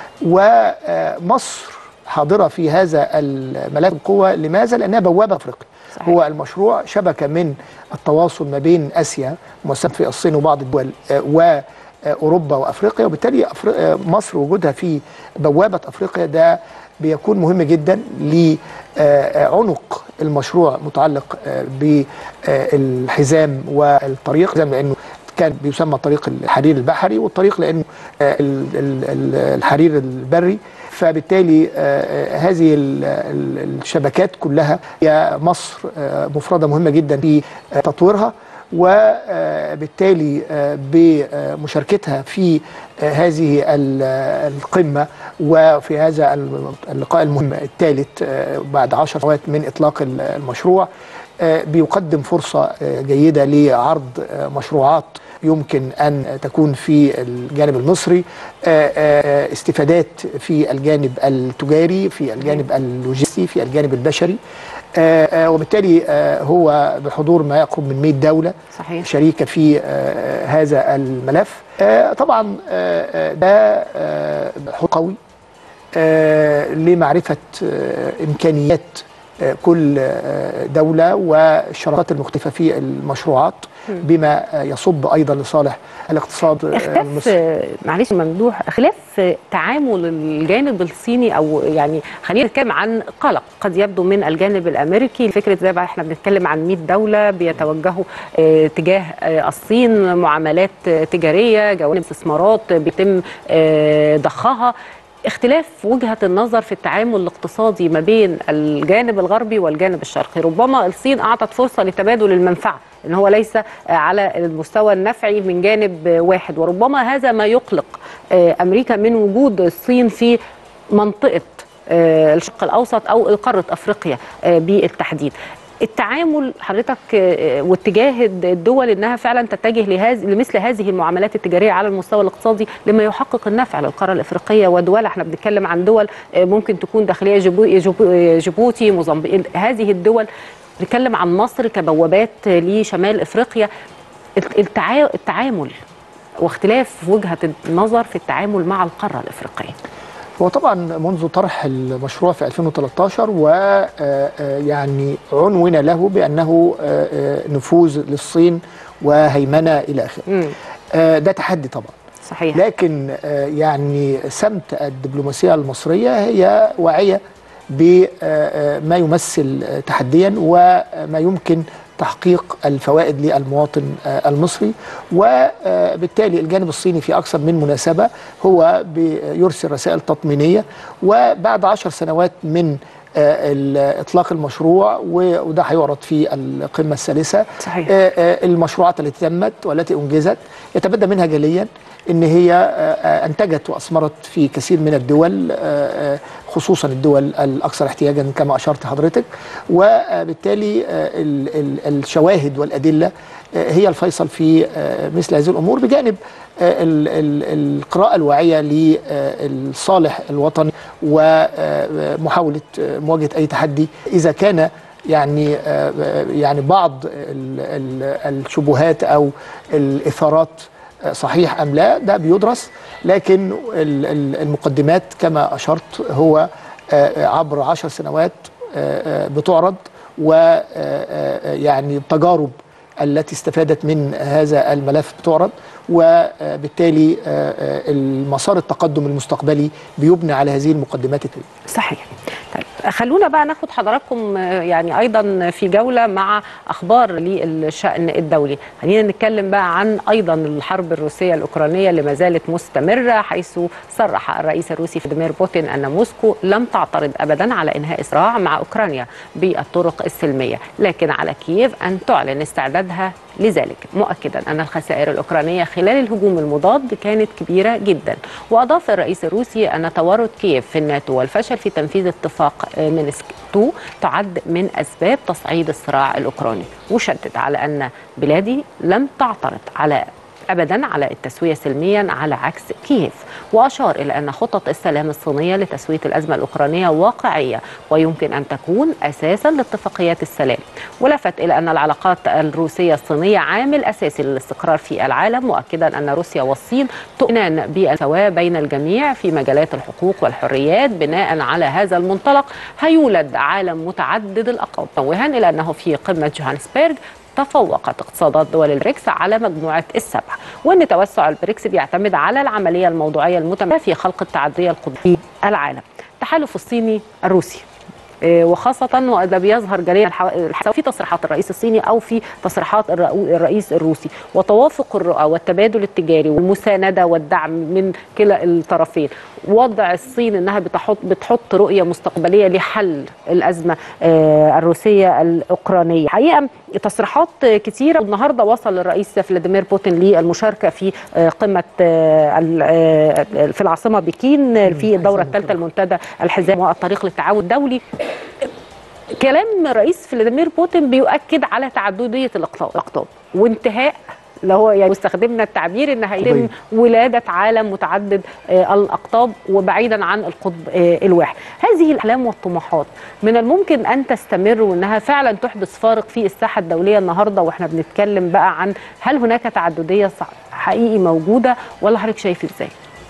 ومصر حاضره في هذا الملاك القوه لماذا؟ لانها بوابه افريقيا صحيح. هو المشروع شبكه من التواصل ما بين اسيا مؤسسات في الصين وبعض الدول آه، واوروبا وافريقيا وبالتالي أفري- آه، مصر وجودها في بوابه افريقيا ده بيكون مهم جدا لعنق المشروع متعلق آه، بالحزام والطريق الحزام لانه كان بيسمى طريق الحرير البحري والطريق لانه آه، ال- ال- ال- الحرير البري فبالتالي آه، آه، هذه ال- ال- الشبكات كلها هي مصر آه، مفردة مهمة جدا في آه، تطويرها وبالتالي آه، بمشاركتها في آه، هذه ال- القمة وفي هذا اللقاء المهم الثالث آه، بعد عشر سنوات من إطلاق المشروع آه، بيقدم فرصة آه، جيدة لعرض آه، مشروعات يمكن أن تكون في الجانب المصري آه، آه، استفادات في الجانب التجاري في الجانب اللوجستي في الجانب البشري آه، آه، وبالتالي آه، هو بحضور ما يقرب من 100 دولة صحيح شريكة في آه، هذا الملف آه، طبعا آه، آه، ده آه، حوار قوي آه، لمعرفة آه، إمكانيات آه، كل آه، دولة والشراكات المختلفة في المشروعات بما آه، يصب أيضا لصالح الاقتصاد آه، اختلاف المصري معلش ممدوح خلاف تعامل الجانب الصيني او يعني خلينا نتكلم عن قلق قد يبدو من الجانب الامريكي فكره زي ما احنا بنتكلم عن 100 دوله بيتوجهوا آه، تجاه آه، الصين معاملات آه، تجاريه جوانب استثمارات بيتم آه، ضخها اختلاف وجهة النظر في التعامل الاقتصادي ما بين الجانب الغربي والجانب الشرقي ربما الصين أعطت فرصة لتبادل المنفعة ان هو ليس على المستوى النفعي من جانب واحد وربما هذا ما يقلق امريكا من وجود الصين في منطقه الشرق الاوسط او قاره افريقيا بالتحديد التعامل حضرتك واتجاه الدول انها فعلا تتجه لهذه لمثل هذه المعاملات التجاريه على المستوى الاقتصادي لما يحقق النفع للقاره الافريقيه ودولها احنا بنتكلم عن دول ممكن تكون داخليه جيبوتي موزمبيق هذه الدول بنتكلم عن مصر كبوابات لشمال افريقيا التعامل واختلاف وجهه النظر في التعامل مع القاره الافريقيه هو طبعا منذ طرح المشروع في 2013 ويعني عنون له بانه نفوذ للصين وهيمنه الى اخره. ده تحدي طبعا. صحيح. لكن يعني سمت الدبلوماسيه المصريه هي واعيه بما يمثل تحديا وما يمكن تحقيق الفوائد للمواطن المصري وبالتالي الجانب الصيني في أكثر من مناسبة هو يرسل رسائل تطمينية وبعد عشر سنوات من اطلاق المشروع وده هيعرض في القمه الثالثه صحيح. المشروعات التي تمت والتي انجزت يتبدى منها جليا ان هي انتجت واثمرت في كثير من الدول خصوصا الدول الاكثر احتياجا كما اشرت حضرتك وبالتالي الشواهد والادله هي الفيصل في مثل هذه الامور بجانب القراءه الواعيه للصالح الوطني ومحاوله مواجهه اي تحدي اذا كان يعني يعني بعض الشبهات او الاثارات صحيح ام لا ده بيدرس لكن المقدمات كما اشرت هو عبر عشر سنوات بتعرض ويعني التجارب التي استفادت من هذا الملف بتعرض وبالتالي المسار التقدم المستقبلي بيبنى على هذه المقدمات الكريمه. صحيح. طيب خلونا بقى ناخد حضراتكم يعني ايضا في جوله مع اخبار للشان الدولي، خلينا نتكلم بقى عن ايضا الحرب الروسيه الاوكرانيه اللي ما زالت مستمره حيث صرح الرئيس الروسي فلاديمير بوتين ان موسكو لم تعترض ابدا على انهاء صراع مع اوكرانيا بالطرق السلميه، لكن على كييف ان تعلن استعدادها لذلك مؤكدا ان الخسائر الاوكرانيه خلال الهجوم المضاد كانت كبيره جدا واضاف الرئيس الروسي ان تورط كييف في الناتو والفشل في تنفيذ اتفاق مينسك 2 تعد من اسباب تصعيد الصراع الاوكراني وشدد على ان بلادي لم تعترض على ابدا على التسويه سلميا على عكس كييف واشار الى ان خطط السلام الصينيه لتسويه الازمه الاوكرانيه واقعيه ويمكن ان تكون اساسا لاتفاقيات السلام ولفت الى ان العلاقات الروسيه الصينيه عامل اساسي للاستقرار في العالم مؤكدا ان روسيا والصين تؤمنان بالسواء بين الجميع في مجالات الحقوق والحريات بناء على هذا المنطلق هيولد عالم متعدد الاقطاب موها الى انه في قمه جوهانسبرج تفوقت اقتصادات دول البريكس على مجموعة السبع وأن توسع البريكس بيعتمد على العملية الموضوعية المتمثلة في خلق التعدية القطبية في العالم التحالف الصيني الروسي وخاصة وده بيظهر جليا في تصريحات الرئيس الصيني أو في تصريحات الرئيس الروسي وتوافق الرؤى والتبادل التجاري والمساندة والدعم من كلا الطرفين وضع الصين أنها بتحط, بتحط رؤية مستقبلية لحل الأزمة الروسية الأوكرانية حقيقة تصريحات كثيرة النهاردة وصل الرئيس فلاديمير بوتين للمشاركة في قمة في العاصمة بكين في الدورة الثالثة المنتدى الحزام والطريق للتعاون الدولي كلام الرئيس فلاديمير بوتين بيؤكد على تعددية الأقطاب وانتهاء اللي هو يعني استخدمنا التعبير ان هيتم ولاده عالم متعدد الاقطاب وبعيدا عن القطب الواحد. هذه الاحلام والطموحات من الممكن ان تستمر وانها فعلا تحدث فارق في الساحه الدوليه النهارده واحنا بنتكلم بقى عن هل هناك تعدديه حقيقي موجوده ولا حضرتك شايف ازاي؟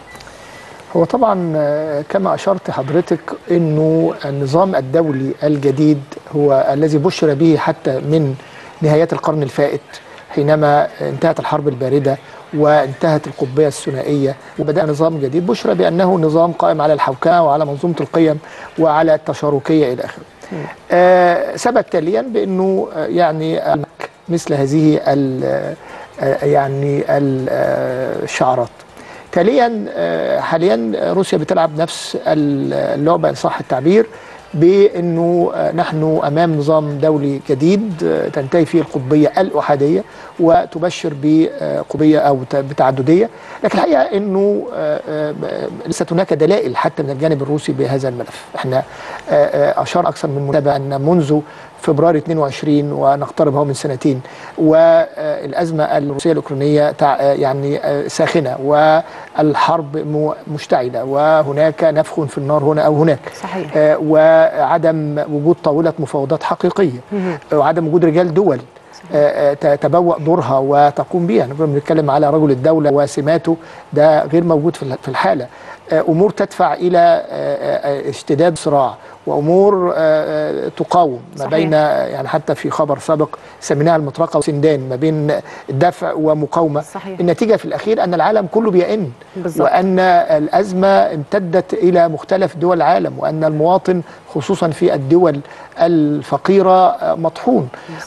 هو طبعا كما اشرت حضرتك انه النظام الدولي الجديد هو الذي بشر به حتى من نهايات القرن الفائت حينما انتهت الحرب الباردة وانتهت القطبية الثنائية وبدأ نظام جديد بشرى بأنه نظام قائم على الحوكمة وعلى منظومة القيم وعلى التشاركية إلى آخره آه ثبت تاليا بأنه يعني مثل هذه ال يعني الشعارات تاليا آه، حاليا روسيا بتلعب نفس اللعبه ان صح التعبير بانه آه، نحن امام نظام دولي جديد آه، تنتهي فيه القطبيه الاحاديه وتبشر بقطبيه او ت- بتعدديه لكن الحقيقه انه آه، آه، ليست هناك دلائل حتى من الجانب الروسي بهذا الملف احنا آه، آه، اشار اكثر من متابع ان منذ فبراير 22 ونقترب هو من سنتين والازمه الروسيه الاوكرانيه تع- يعني آه، ساخنه والحرب م- مشتعله وهناك نفخ في النار هنا او هناك صحيح. آه، وعدم وجود طاوله مفاوضات حقيقيه آه، وعدم وجود رجال دول آه، آه، تتبوأ دورها وتقوم بها يعني كنا بنتكلم على رجل الدولة وسماته ده غير موجود في في الحالة آه، أمور تدفع إلى آه، آه، اشتداد صراع وأمور آه، آه، تقاوم ما صحيح. بين يعني حتى في خبر سابق سميناها المطرقة وسندان ما بين دفع ومقاومة صحيح. النتيجة في الأخير أن العالم كله بيئن بالظبط. وأن الأزمة امتدت إلى مختلف دول العالم وأن المواطن خصوصا في الدول الفقيرة آه، مطحون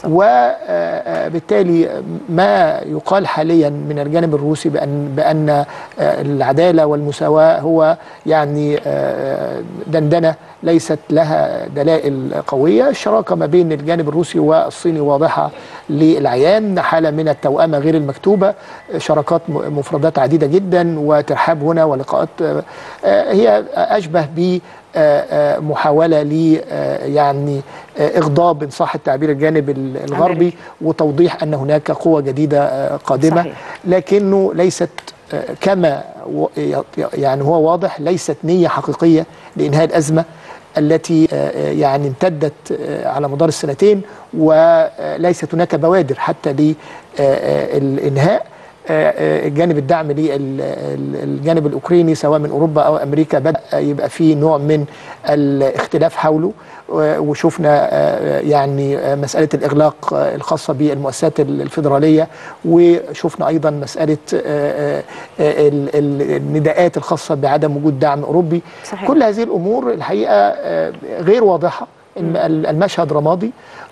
وبالتالي ما يقال حاليا من الجانب الروسي بأن, بأن آه، العدالة والمساواة هو يعني آه، دندنة ليست لها دلائل قوية الشراكة ما بين الجانب الروسي والصيني واضحة للعيان حالة من التوأمة غير المكتوبة شراكات م- مفردات عديدة جدا وترحاب هنا ولقاءات آه، آه، هي أشبه ب آه، آه، محاولة ل آه، يعني آه، إغضاب إن صح التعبير الجانب ال- الغربي أمريكا. وتوضيح أن هناك قوة جديدة آه، قادمة صحيح. لكنه ليست آه، كما و- ي- يعني هو واضح ليست نية حقيقية لإنهاء الأزمة التي آه، آه، يعني امتدت آه، على مدار السنتين وليست هناك بوادر حتى للإنهاء آه، آه، الجانب الدعم للجانب الاوكراني سواء من اوروبا او امريكا بدا يبقى فيه نوع من الاختلاف حوله و- وشفنا آه، يعني آه، مساله الاغلاق آه، الخاصه بالمؤسسات الفيدراليه وشفنا ايضا مساله آه، آه، ال- ال- النداءات الخاصه بعدم وجود دعم اوروبي صحيح. كل هذه الامور الحقيقه آه، غير واضحه الم- المشهد رمادي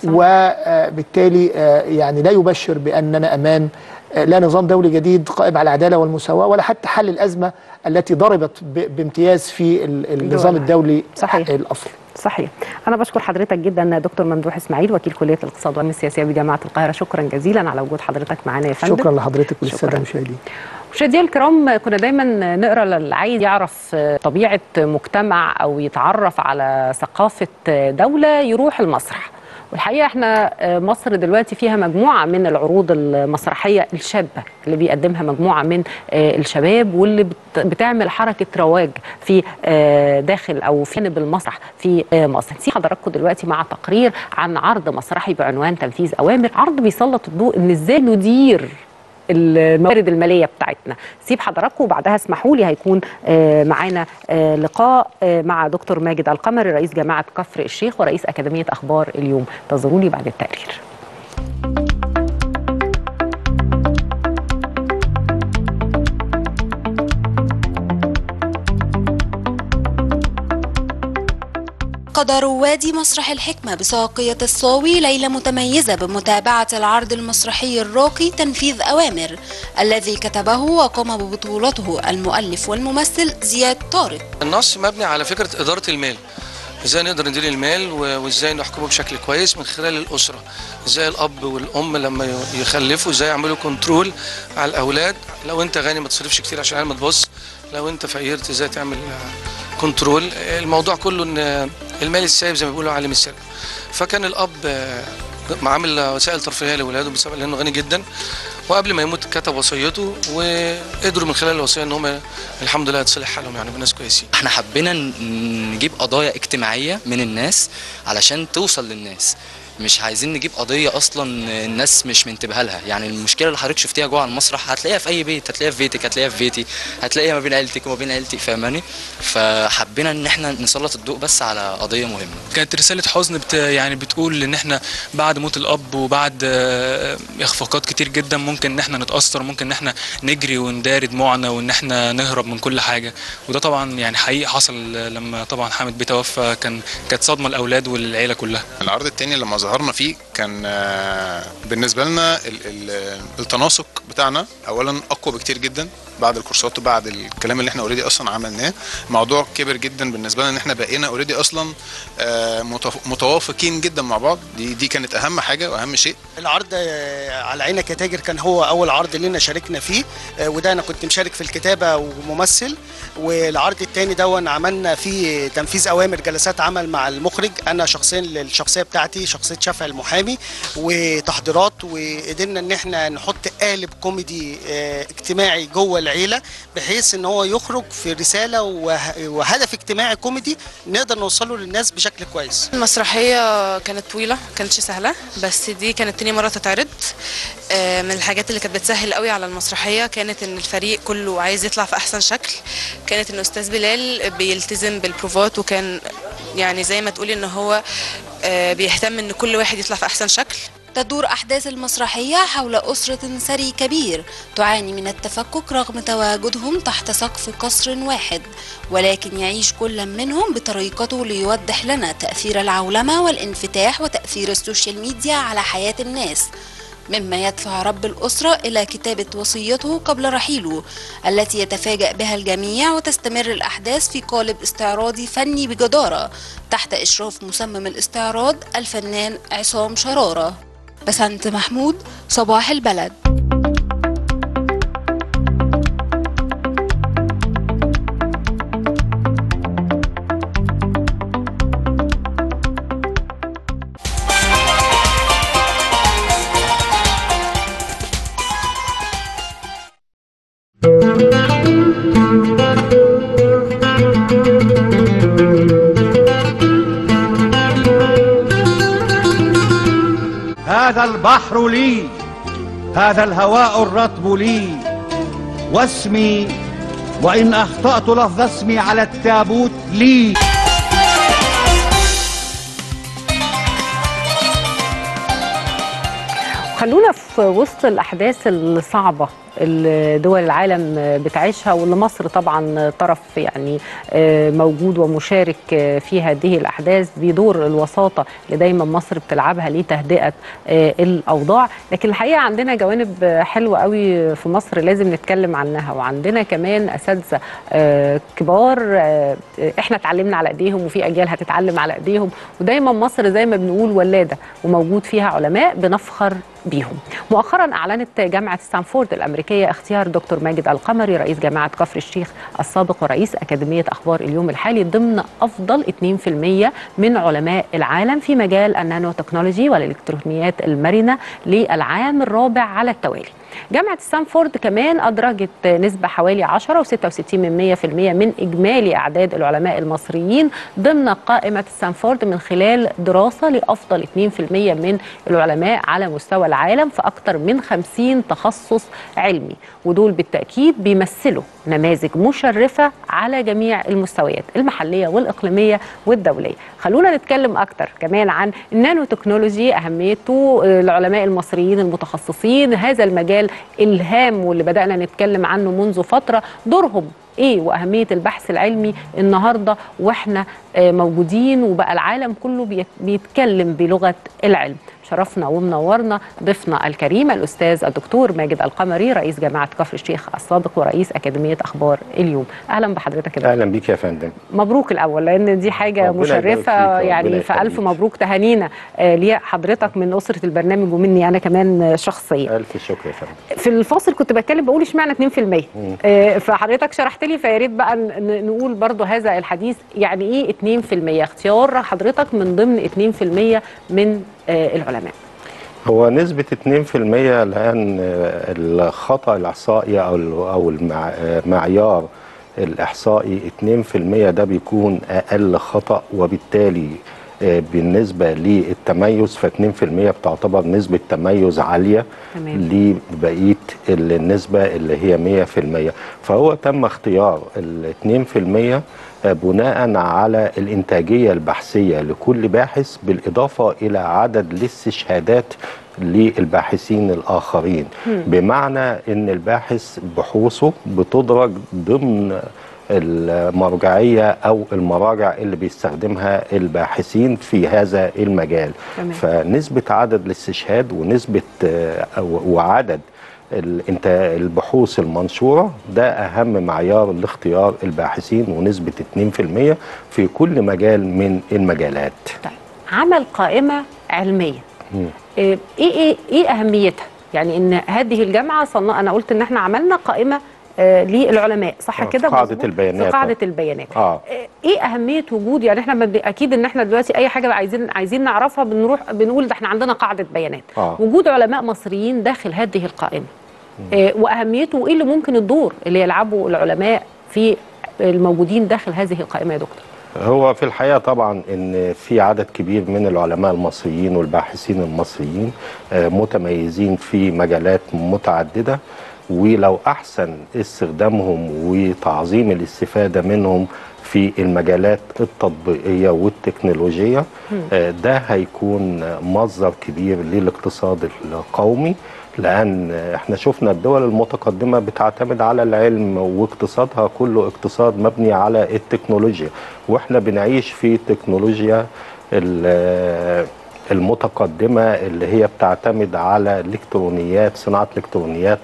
وبالتالي آه، يعني لا يبشر باننا امام آه، لا نظام دولي جديد قائم على العداله والمساواه ولا حتى حل الازمه التي ضربت ب- بامتياز في ال- النظام الدولي صحيح. الاصلي صحيح انا بشكر حضرتك جدا دكتور ممدوح اسماعيل وكيل كليه الاقتصاد والعلوم السياسيه بجامعه القاهره شكرا جزيلا على وجود حضرتك معانا يا فندم شكرا لحضرتك وللساده شكراً. المشاهدين مشاهدينا الكرام كنا دايما نقرا للي عايز يعرف طبيعه مجتمع او يتعرف على ثقافه دوله يروح المسرح والحقيقه احنا مصر دلوقتي فيها مجموعه من العروض المسرحيه الشابه اللي بيقدمها مجموعه من الشباب واللي بت- بتعمل حركه رواج في داخل او في جانب المسرح في مصر. نسيب حضراتكم دلوقتي مع تقرير عن عرض مسرحي بعنوان تنفيذ اوامر، عرض بيسلط الضوء ان ازاي ندير الموارد الماليه بتاعتنا سيب حضراتكم وبعدها اسمحوا لي هيكون آه، معانا آه، لقاء آه، مع دكتور ماجد القمري رئيس جامعه كفر الشيخ ورئيس اكاديميه اخبار اليوم انتظروني بعد التقرير عقد رواد مسرح الحكمة بساقية الصاوي ليلة متميزة بمتابعة العرض المسرحي الراقي تنفيذ أوامر الذي كتبه وقام ببطولته المؤلف والممثل زياد طارق النص مبني على فكره اداره المال ازاي نقدر ندير المال و- وازاي نحكمه بشكل كويس من خلال الاسره ازاي الاب والام لما ي- يخلفوا ازاي يعملوا كنترول على الاولاد لو انت غني ما تصرفش كتير عشان العيال ما تبص لو انت فقير ازاي تعمل آه، كنترول الموضوع كله ان المال السايب زي ما بيقولوا عالم السر فكان الاب آه، عامل وسائل ترفيهيه لاولاده بسبب لانه غني جدا وقبل ما يموت كتب وصيته وقدروا من خلال الوصيه ان هم الحمد لله يتصلح حالهم يعني بناس كويسين احنا حبينا ن- نجيب قضايا اجتماعية من الناس علشان توصل للناس مش عايزين نجيب قضية أصلا الناس مش منتبهة لها يعني المشكلة اللي حضرتك شفتيها جوه على المسرح هتلاقيها في أي بيت هتلاقيها في بيتك هتلاقيها في بيتي هتلاقيها ما بين عيلتك وما بين عيلتي فاهماني فحبينا إن احنا نسلط الضوء بس على قضية مهمة كانت رسالة حزن بت يعني بتقول إن إحنا بعد موت الأب وبعد آه، إخفاقات كتير جدا ممكن إن إحنا نتأثر ممكن إن إحنا نجري ونداري دموعنا وإن إحنا نهرب من كل حاجة وده طبعا يعني حقيقي حصل لما طبعا حامد بيه توفى كان كانت صدمة الأولاد والعيلة كلها العرض التاني لما ظهرنا فيه كان آه، بالنسبه لنا ال- ال- التناسق بتاعنا اولا اقوى بكتير جدا بعد الكورسات وبعد الكلام اللي احنا اوريدي اصلا عملناه الموضوع كبر جدا بالنسبه لنا ان احنا بقينا اوريدي اصلا آه، متف- متوافقين جدا مع بعض دي دي كانت اهم حاجه واهم شيء العرض آه، على عينك يا تاجر كان هو اول عرض لنا شاركنا فيه آه، وده انا كنت مشارك في الكتابه وممثل والعرض الثاني دون عملنا فيه تنفيذ اوامر جلسات عمل مع المخرج انا شخصيا الشخصيه بتاعتي شخصيه شافع المحامي وتحضيرات وقدرنا ان احنا نحط قالب كوميدي آه، اجتماعي جوه العيله بحيث ان هو يخرج في رساله وه- وهدف اجتماعي كوميدي نقدر نوصله للناس بشكل كويس المسرحية كانت طويلة كانتش سهلة بس دي كانت تاني مرة تتعرض آه، من الحاجات اللي كانت بتسهل قوي على المسرحية كانت ان الفريق كله عايز يطلع في احسن شكل كانت ان استاذ بلال بيلتزم بالبروفات وكان يعني زي ما تقولي ان هو آه، بيهتم ان كل واحد يطلع في احسن شكل تدور أحداث المسرحية حول أسرة ثري كبير تعاني من التفكك رغم تواجدهم تحت سقف قصر واحد ولكن يعيش كل منهم بطريقته ليوضح لنا تأثير العولمة والانفتاح وتأثير السوشيال ميديا على حياة الناس مما يدفع رب الأسرة إلى كتابة وصيته قبل رحيله التي يتفاجأ بها الجميع وتستمر الأحداث في قالب استعراضي فني بجدارة تحت إشراف مسمم الاستعراض الفنان عصام شرارة بسنت محمود صباح البلد هذا البحر لي هذا الهواء الرطب لي واسمي وإن أخطأت لفظ اسمي على التابوت لي خلونا في وسط الأحداث الصعبة اللي دول العالم بتعيشها واللي مصر طبعا طرف يعني آه، موجود ومشارك آه، في هذه الأحداث بدور الوساطة اللي دايما مصر بتلعبها لتهدئة آه، الأوضاع لكن الحقيقة عندنا جوانب حلوة قوي في مصر لازم نتكلم عنها وعندنا كمان أساتذة آه، كبار آه، احنا اتعلمنا على ايديهم وفي اجيال هتتعلم على ايديهم ودايما مصر زي ما بنقول ولاده وموجود فيها علماء بنفخر بيهم مؤخرا اعلنت جامعه ستانفورد الامريكيه اختيار دكتور ماجد القمري رئيس جامعه كفر الشيخ السابق ورئيس اكاديميه اخبار اليوم الحالي ضمن افضل 2% من علماء العالم في مجال النانو تكنولوجي والالكترونيات المرنه للعام الرابع على التوالي جامعة ستانفورد كمان أدرجت نسبة حوالي 10 و66 من 100% من إجمالي أعداد العلماء المصريين ضمن قائمة ستانفورد من خلال دراسة لأفضل 2% من العلماء على مستوى العالم في أكثر من 50 تخصص علمي ودول بالتأكيد بيمثلوا نماذج مشرفة على جميع المستويات المحلية والإقليمية والدولية خلونا نتكلم أكتر كمان عن النانو تكنولوجي أهميته العلماء المصريين المتخصصين هذا المجال الهام واللي بدأنا نتكلم عنه منذ فترة دورهم ايه واهميه البحث العلمي النهارده واحنا آه، موجودين وبقى العالم كله بيت- بيتكلم بلغه العلم شرفنا ومنورنا ضيفنا الكريم الاستاذ الدكتور ماجد القمري رئيس جامعه كفر الشيخ السابق ورئيس اكاديميه اخبار اليوم اهلا بحضرتك يا دكتور. اهلا بيك يا فندم مبروك الاول لان دي حاجه ربنا يبارك فيك مشرفه وربنا يعني فالف يخليك. مبروك تهانينا آه، لحضرتك من اسره البرنامج ومني انا كمان آه، شخصيا الف شكر يا فندم في الفاصل كنت بتكلم بقول اشمعنى 2% مم. آه، فحضرتك شرحت لي فيا ريت بقى ن- ن- نقول برضو هذا الحديث يعني ايه 2% اختيار حضرتك من ضمن 2% من آه، العلماء هو نسبة 2% الآن آه، الخطأ الإحصائي أو ال- أو المع- آه، معيار الإحصائي 2% ده بيكون أقل خطأ وبالتالي آه، بالنسبة للتميز ف 2% بتعتبر نسبة تميز عالية تمام. لبقية النسبة اللي هي 100% فهو تم اختيار ال 2% بناء على الإنتاجية البحثية لكل باحث بالإضافة إلى عدد الاستشهادات للباحثين الآخرين مم. بمعنى أن الباحث بحوثه بتدرج ضمن المرجعيه او المراجع اللي بيستخدمها الباحثين في هذا المجال تمام. فنسبه عدد الاستشهاد ونسبه آه، أو- وعدد ال- انت البحوث المنشوره ده اهم معيار لاختيار الباحثين ونسبه 2% في كل مجال من المجالات عمل قائمه علميه مم. ايه ايه ايه اهميتها يعني ان هذه الجامعه صنع انا قلت ان احنا عملنا قائمه آه للعلماء صح آه، كده في قاعدة مظبوط؟ البيانات. في قاعده البيانات اه ايه اهميه وجود يعني احنا ما بن- اكيد ان احنا دلوقتي اي حاجه عايزين عايزين نعرفها بنروح بنقول ده احنا عندنا قاعده بيانات آه. وجود علماء مصريين داخل هذه القائمه إيه واهميته وايه اللي ممكن الدور اللي يلعبه العلماء في الموجودين داخل هذه القائمه يا دكتور هو في الحقيقه طبعا ان في عدد كبير من العلماء المصريين والباحثين المصريين آه، متميزين في مجالات متعدده ولو احسن استخدامهم وتعظيم الاستفاده منهم في المجالات التطبيقيه والتكنولوجيه آه، ده هيكون مصدر كبير للاقتصاد القومي لان احنا شفنا الدول المتقدمه بتعتمد على العلم واقتصادها كله اقتصاد مبني على التكنولوجيا واحنا بنعيش في تكنولوجيا ال- المتقدمه اللي هي بتعتمد على الكترونيات صناعه الكترونيات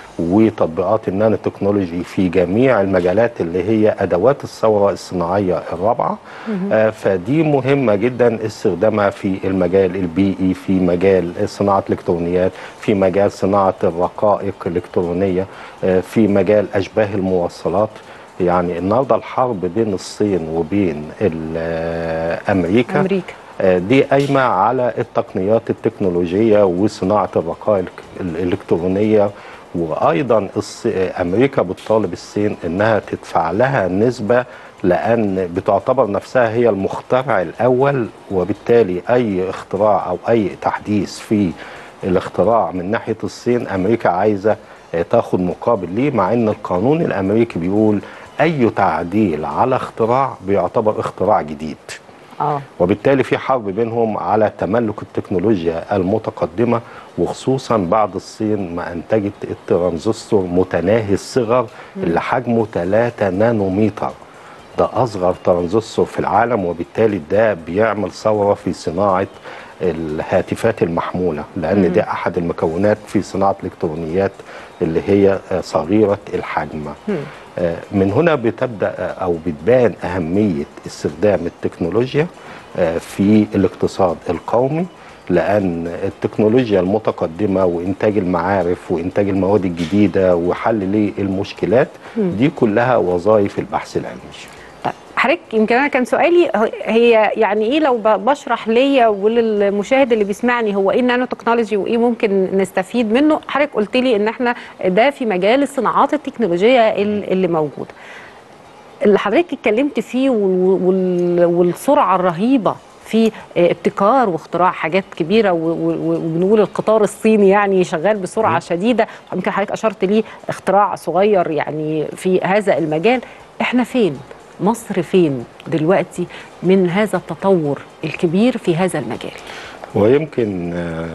وتطبيقات النانو تكنولوجي في جميع المجالات اللي هي ادوات الثوره الصناعيه الرابعه آه، فدي مهمه جدا استخدامها في المجال البيئي في مجال صناعه الالكترونيات في مجال صناعه الرقائق الالكترونيه آه، في مجال اشباه الموصلات يعني النهارده الحرب بين الصين وبين ال- آه، امريكا امريكا آه، دي قايمه على التقنيات التكنولوجيه وصناعه الرقائق الالكترونيه وايضا الص- آه، امريكا بتطالب الصين انها تدفع لها نسبه لان بتعتبر نفسها هي المخترع الاول وبالتالي اي اختراع او اي تحديث في الاختراع من ناحيه الصين امريكا عايزه آه، تاخد مقابل ليه مع ان القانون الامريكي بيقول اي تعديل على اختراع بيعتبر اختراع جديد اه وبالتالي في حرب بينهم على تملك التكنولوجيا المتقدمة وخصوصا بعد الصين ما أنتجت الترانزستور متناهي الصغر اللي حجمه 3 نانومتر ده أصغر ترانزستور في العالم وبالتالي ده بيعمل ثورة في صناعة الهاتفات المحمولة لأن مم. ده أحد المكونات في صناعة الإلكترونيات اللي هي آه، صغيرة الحجم آه، من هنا بتبدا آه، او بتبان اهميه استخدام التكنولوجيا آه، في الاقتصاد القومي لان التكنولوجيا المتقدمه وانتاج المعارف وانتاج المواد الجديده وحل للمشكلات مم. دي كلها وظائف البحث العلمي حضرتك يمكن انا كان سؤالي هي يعني ايه لو ب- بشرح ليا وللمشاهد اللي بيسمعني هو ايه النانو تكنولوجي وايه ممكن نستفيد منه حضرتك قلت لي ان احنا ده في مجال الصناعات التكنولوجيه ال- اللي موجوده اللي حضرتك اتكلمت فيه وال- وال- والسرعه الرهيبه في ابتكار واختراع حاجات كبيره و- و- وبنقول القطار الصيني يعني شغال بسرعه شديده يمكن حضرتك اشرت ليه اختراع صغير يعني في هذا المجال احنا فين مصر فين دلوقتي من هذا التطور الكبير في هذا المجال ويمكن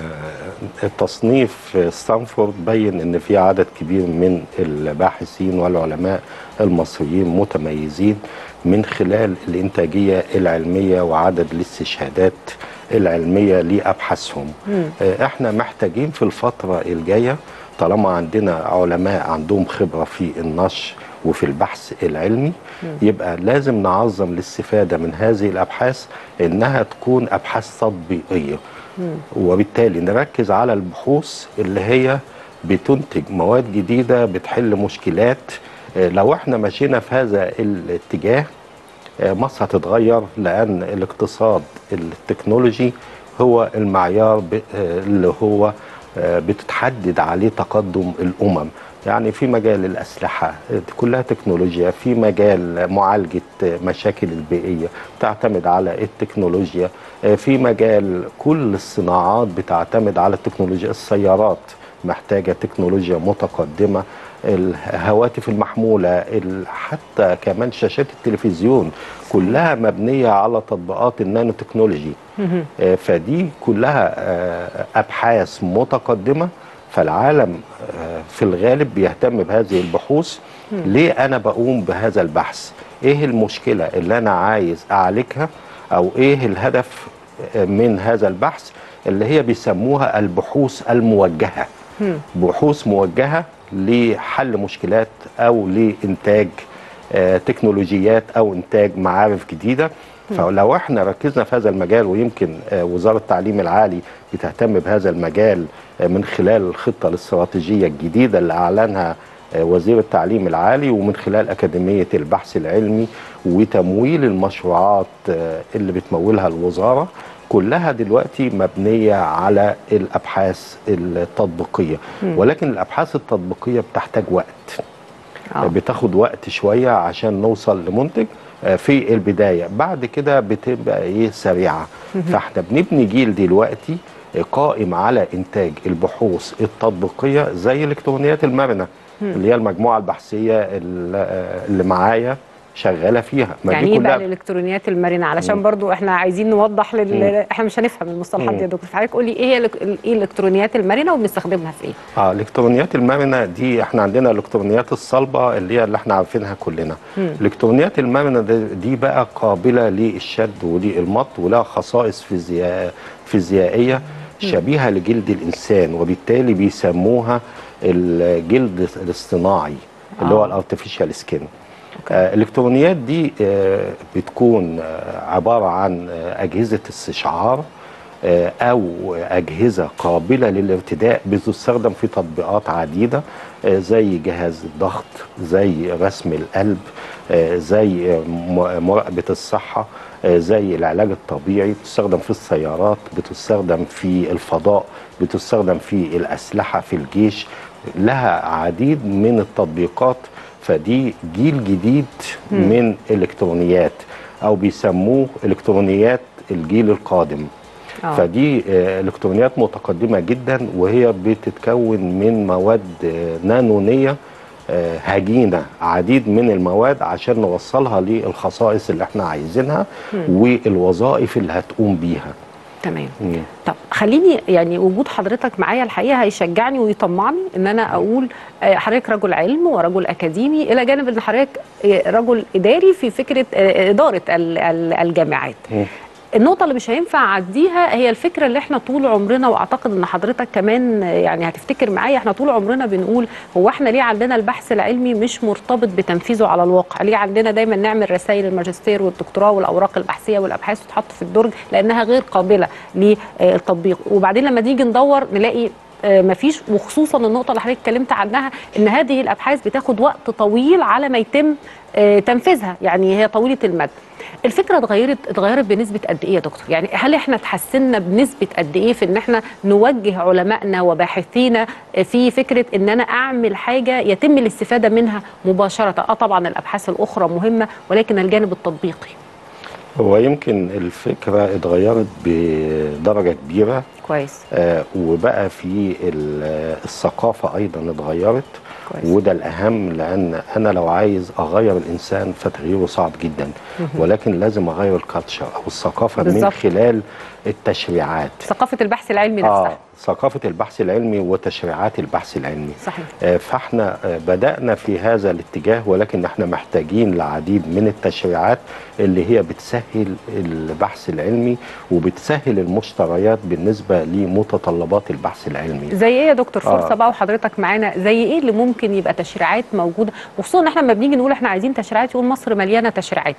آه، التصنيف في ستانفورد بين ان في عدد كبير من الباحثين والعلماء المصريين متميزين من خلال الانتاجيه العلميه وعدد الاستشهادات العلميه لابحاثهم آه، احنا محتاجين في الفتره الجايه طالما عندنا علماء عندهم خبره في النشر وفي البحث العلمي يبقى لازم نعظم الاستفاده من هذه الابحاث انها تكون ابحاث تطبيقيه وبالتالي نركز على البحوث اللي هي بتنتج مواد جديده بتحل مشكلات آه، لو احنا مشينا في هذا الاتجاه آه، مصر هتتغير لان الاقتصاد التكنولوجي هو المعيار ب- آه، اللي هو آه، بتتحدد عليه تقدم الامم يعني في مجال الاسلحه آه، كلها تكنولوجيا في مجال معالجه آه، مشاكل البيئيه تعتمد على التكنولوجيا آه، في مجال كل الصناعات بتعتمد على التكنولوجيا السيارات محتاجه تكنولوجيا متقدمه الهواتف المحموله ال- حتى كمان شاشات التلفزيون كلها مبنيه على تطبيقات النانو تكنولوجي آه، فدي كلها آه، ابحاث متقدمه فالعالم آه، في الغالب بيهتم بهذه البحوث مم. ليه انا بقوم بهذا البحث ايه المشكله اللي انا عايز اعالجها او ايه الهدف آه، من هذا البحث اللي هي بيسموها البحوث الموجهه بحوث موجهه لحل مشكلات او لانتاج آه، تكنولوجيات او انتاج معارف جديده مم. فلو احنا ركزنا في هذا المجال ويمكن آه، وزاره التعليم العالي بتهتم بهذا المجال آه، من خلال الخطه الاستراتيجيه الجديده اللي اعلنها آه، وزير التعليم العالي ومن خلال اكاديميه البحث العلمي وتمويل المشروعات آه، اللي بتمولها الوزاره كلها دلوقتي مبنيه على الابحاث التطبيقيه مم. ولكن الابحاث التطبيقيه بتحتاج وقت آه. بتاخد وقت شويه عشان نوصل لمنتج آه، في البدايه بعد كده بتبقى ايه سريعه مهم. فاحنا بنبني جيل دلوقتي قائم على انتاج البحوث التطبيقيه زي الالكترونيات المرنه مم. اللي هي المجموعه البحثيه اللي آه، اللي معايا شغاله فيها ما يعني دي ايه بقى كلها الالكترونيات المرنه علشان مم. برضو احنا عايزين نوضح لل... مم. احنا مش هنفهم المصطلحات دي يا مم. دكتور حضرتك قولي ايه هي الإلك- ايه الالكترونيات المرنه وبنستخدمها في ايه اه الالكترونيات المرنه دي احنا عندنا الالكترونيات الصلبه اللي هي اللي احنا عارفينها كلنا مم. الالكترونيات المرنه دي, دي بقى قابله للشد وللمط ولها خصائص فيزياء فيزيائيه شبيهه لجلد الانسان وبالتالي بيسموها الجلد الاصطناعي اللي هو آه. الارتفيشال سكين آه الالكترونيات دي آه بتكون آه عباره عن آه اجهزه استشعار آه، او اجهزه قابله للارتداء بتستخدم في تطبيقات عديده آه، زي جهاز الضغط زي رسم القلب آه، زي آه، م- مراقبه الصحه آه، زي العلاج الطبيعي بتستخدم في السيارات بتستخدم في الفضاء بتستخدم في الاسلحه في الجيش لها عديد من التطبيقات فدي جيل جديد مم. من الالكترونيات او بيسموه الكترونيات الجيل القادم آه. فدي آه، الكترونيات متقدمه جدا وهي بتتكون من مواد آه، نانونيه آه، هجينه عديد من المواد عشان نوصلها للخصائص اللي احنا عايزينها مم. والوظائف اللي هتقوم بيها تمام مم. طب خليني يعني وجود حضرتك معايا الحقيقه هيشجعني ويطمعني ان انا اقول آه، حضرتك رجل علم ورجل اكاديمي الى جانب ان حضرتك آه، رجل اداري في فكره آه، اداره ال- ال- الجامعات مم. النقطة اللي مش هينفع أعديها هي الفكرة اللي احنا طول عمرنا وأعتقد إن حضرتك كمان يعني هتفتكر معايا احنا طول عمرنا بنقول هو احنا ليه عندنا البحث العلمي مش مرتبط بتنفيذه على الواقع؟ ليه عندنا دايما نعمل رسائل الماجستير والدكتوراه والأوراق البحثية والأبحاث تتحط في الدرج لأنها غير قابلة للتطبيق وبعدين لما نيجي ندور نلاقي آه، مفيش وخصوصا النقطه اللي حضرتك اتكلمت عنها ان هذه الابحاث بتاخد وقت طويل على ما يتم آه، تنفيذها يعني هي طويله المدى الفكره اتغيرت اتغيرت بنسبه قد ايه يا دكتور يعني هل احنا اتحسنا بنسبه قد ايه في ان احنا نوجه علمائنا وباحثينا في فكره ان انا اعمل حاجه يتم الاستفاده منها مباشره اه طبعا الابحاث الاخرى مهمه ولكن الجانب التطبيقي هو يمكن الفكره اتغيرت بدرجه كبيره كويس آه، وبقى في ال- الثقافة أيضا اتغيرت كويس. وده الأهم لأن أنا لو عايز أغير الإنسان فتغييره صعب جدا مهم. ولكن لازم أغير الكالتشر أو الثقافة من بالظبط. خلال التشريعات ثقافه البحث العلمي نفسها ثقافة البحث العلمي وتشريعات البحث العلمي صحيح آه، فاحنا آه، بدأنا في هذا الاتجاه ولكن احنا محتاجين لعديد من التشريعات اللي هي بتسهل البحث العلمي وبتسهل المشتريات بالنسبة لمتطلبات البحث العلمي زي ايه يا دكتور آه. فرصه بقى وحضرتك معانا زي ايه اللي ممكن يبقى تشريعات موجوده وخصوصا ان احنا لما بنيجي نقول احنا عايزين تشريعات يقول مصر مليانه تشريعات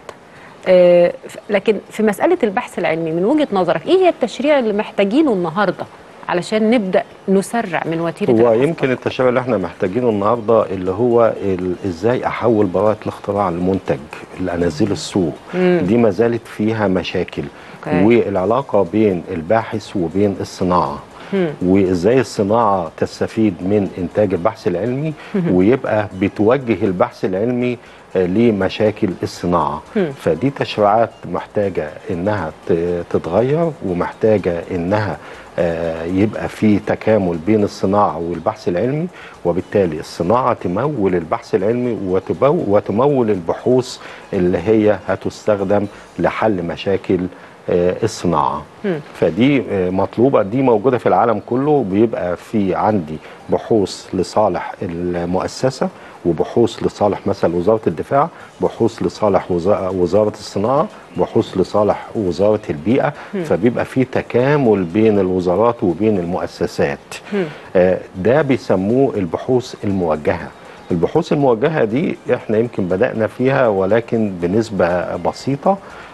آه، ف- لكن في مساله البحث العلمي من وجهه نظرك ايه هي التشريع اللي محتاجينه النهارده علشان نبدا نسرع من وتيره هو البحث؟ يمكن التشريع اللي احنا محتاجينه النهارده اللي هو ال- ازاي احول براءة الاختراع لمنتج الانازيل السوق مم. دي ما زالت فيها مشاكل أوكي. والعلاقه بين الباحث وبين الصناعه مم. وازاي الصناعه تستفيد من انتاج البحث العلمي مهم. ويبقى بتوجه البحث العلمي آه، لمشاكل الصناعه مم. فدي تشريعات محتاجه انها ت- تتغير ومحتاجه انها آه، يبقى في تكامل بين الصناعه والبحث العلمي وبالتالي الصناعه تمول البحث العلمي وتبو- وتمول البحوث اللي هي هتستخدم لحل مشاكل آه، الصناعه مم. فدي آه، مطلوبه دي موجوده في العالم كله بيبقى في عندي بحوث لصالح المؤسسه وبحوث لصالح مثلا وزاره الدفاع بحوث لصالح وزا- وزاره الصناعه بحوث لصالح وزاره البيئه مم. فبيبقى في تكامل بين الوزارات وبين المؤسسات آه، ده بيسموه البحوث الموجهه البحوث الموجهه دي احنا يمكن بدانا فيها ولكن بنسبه بسيطه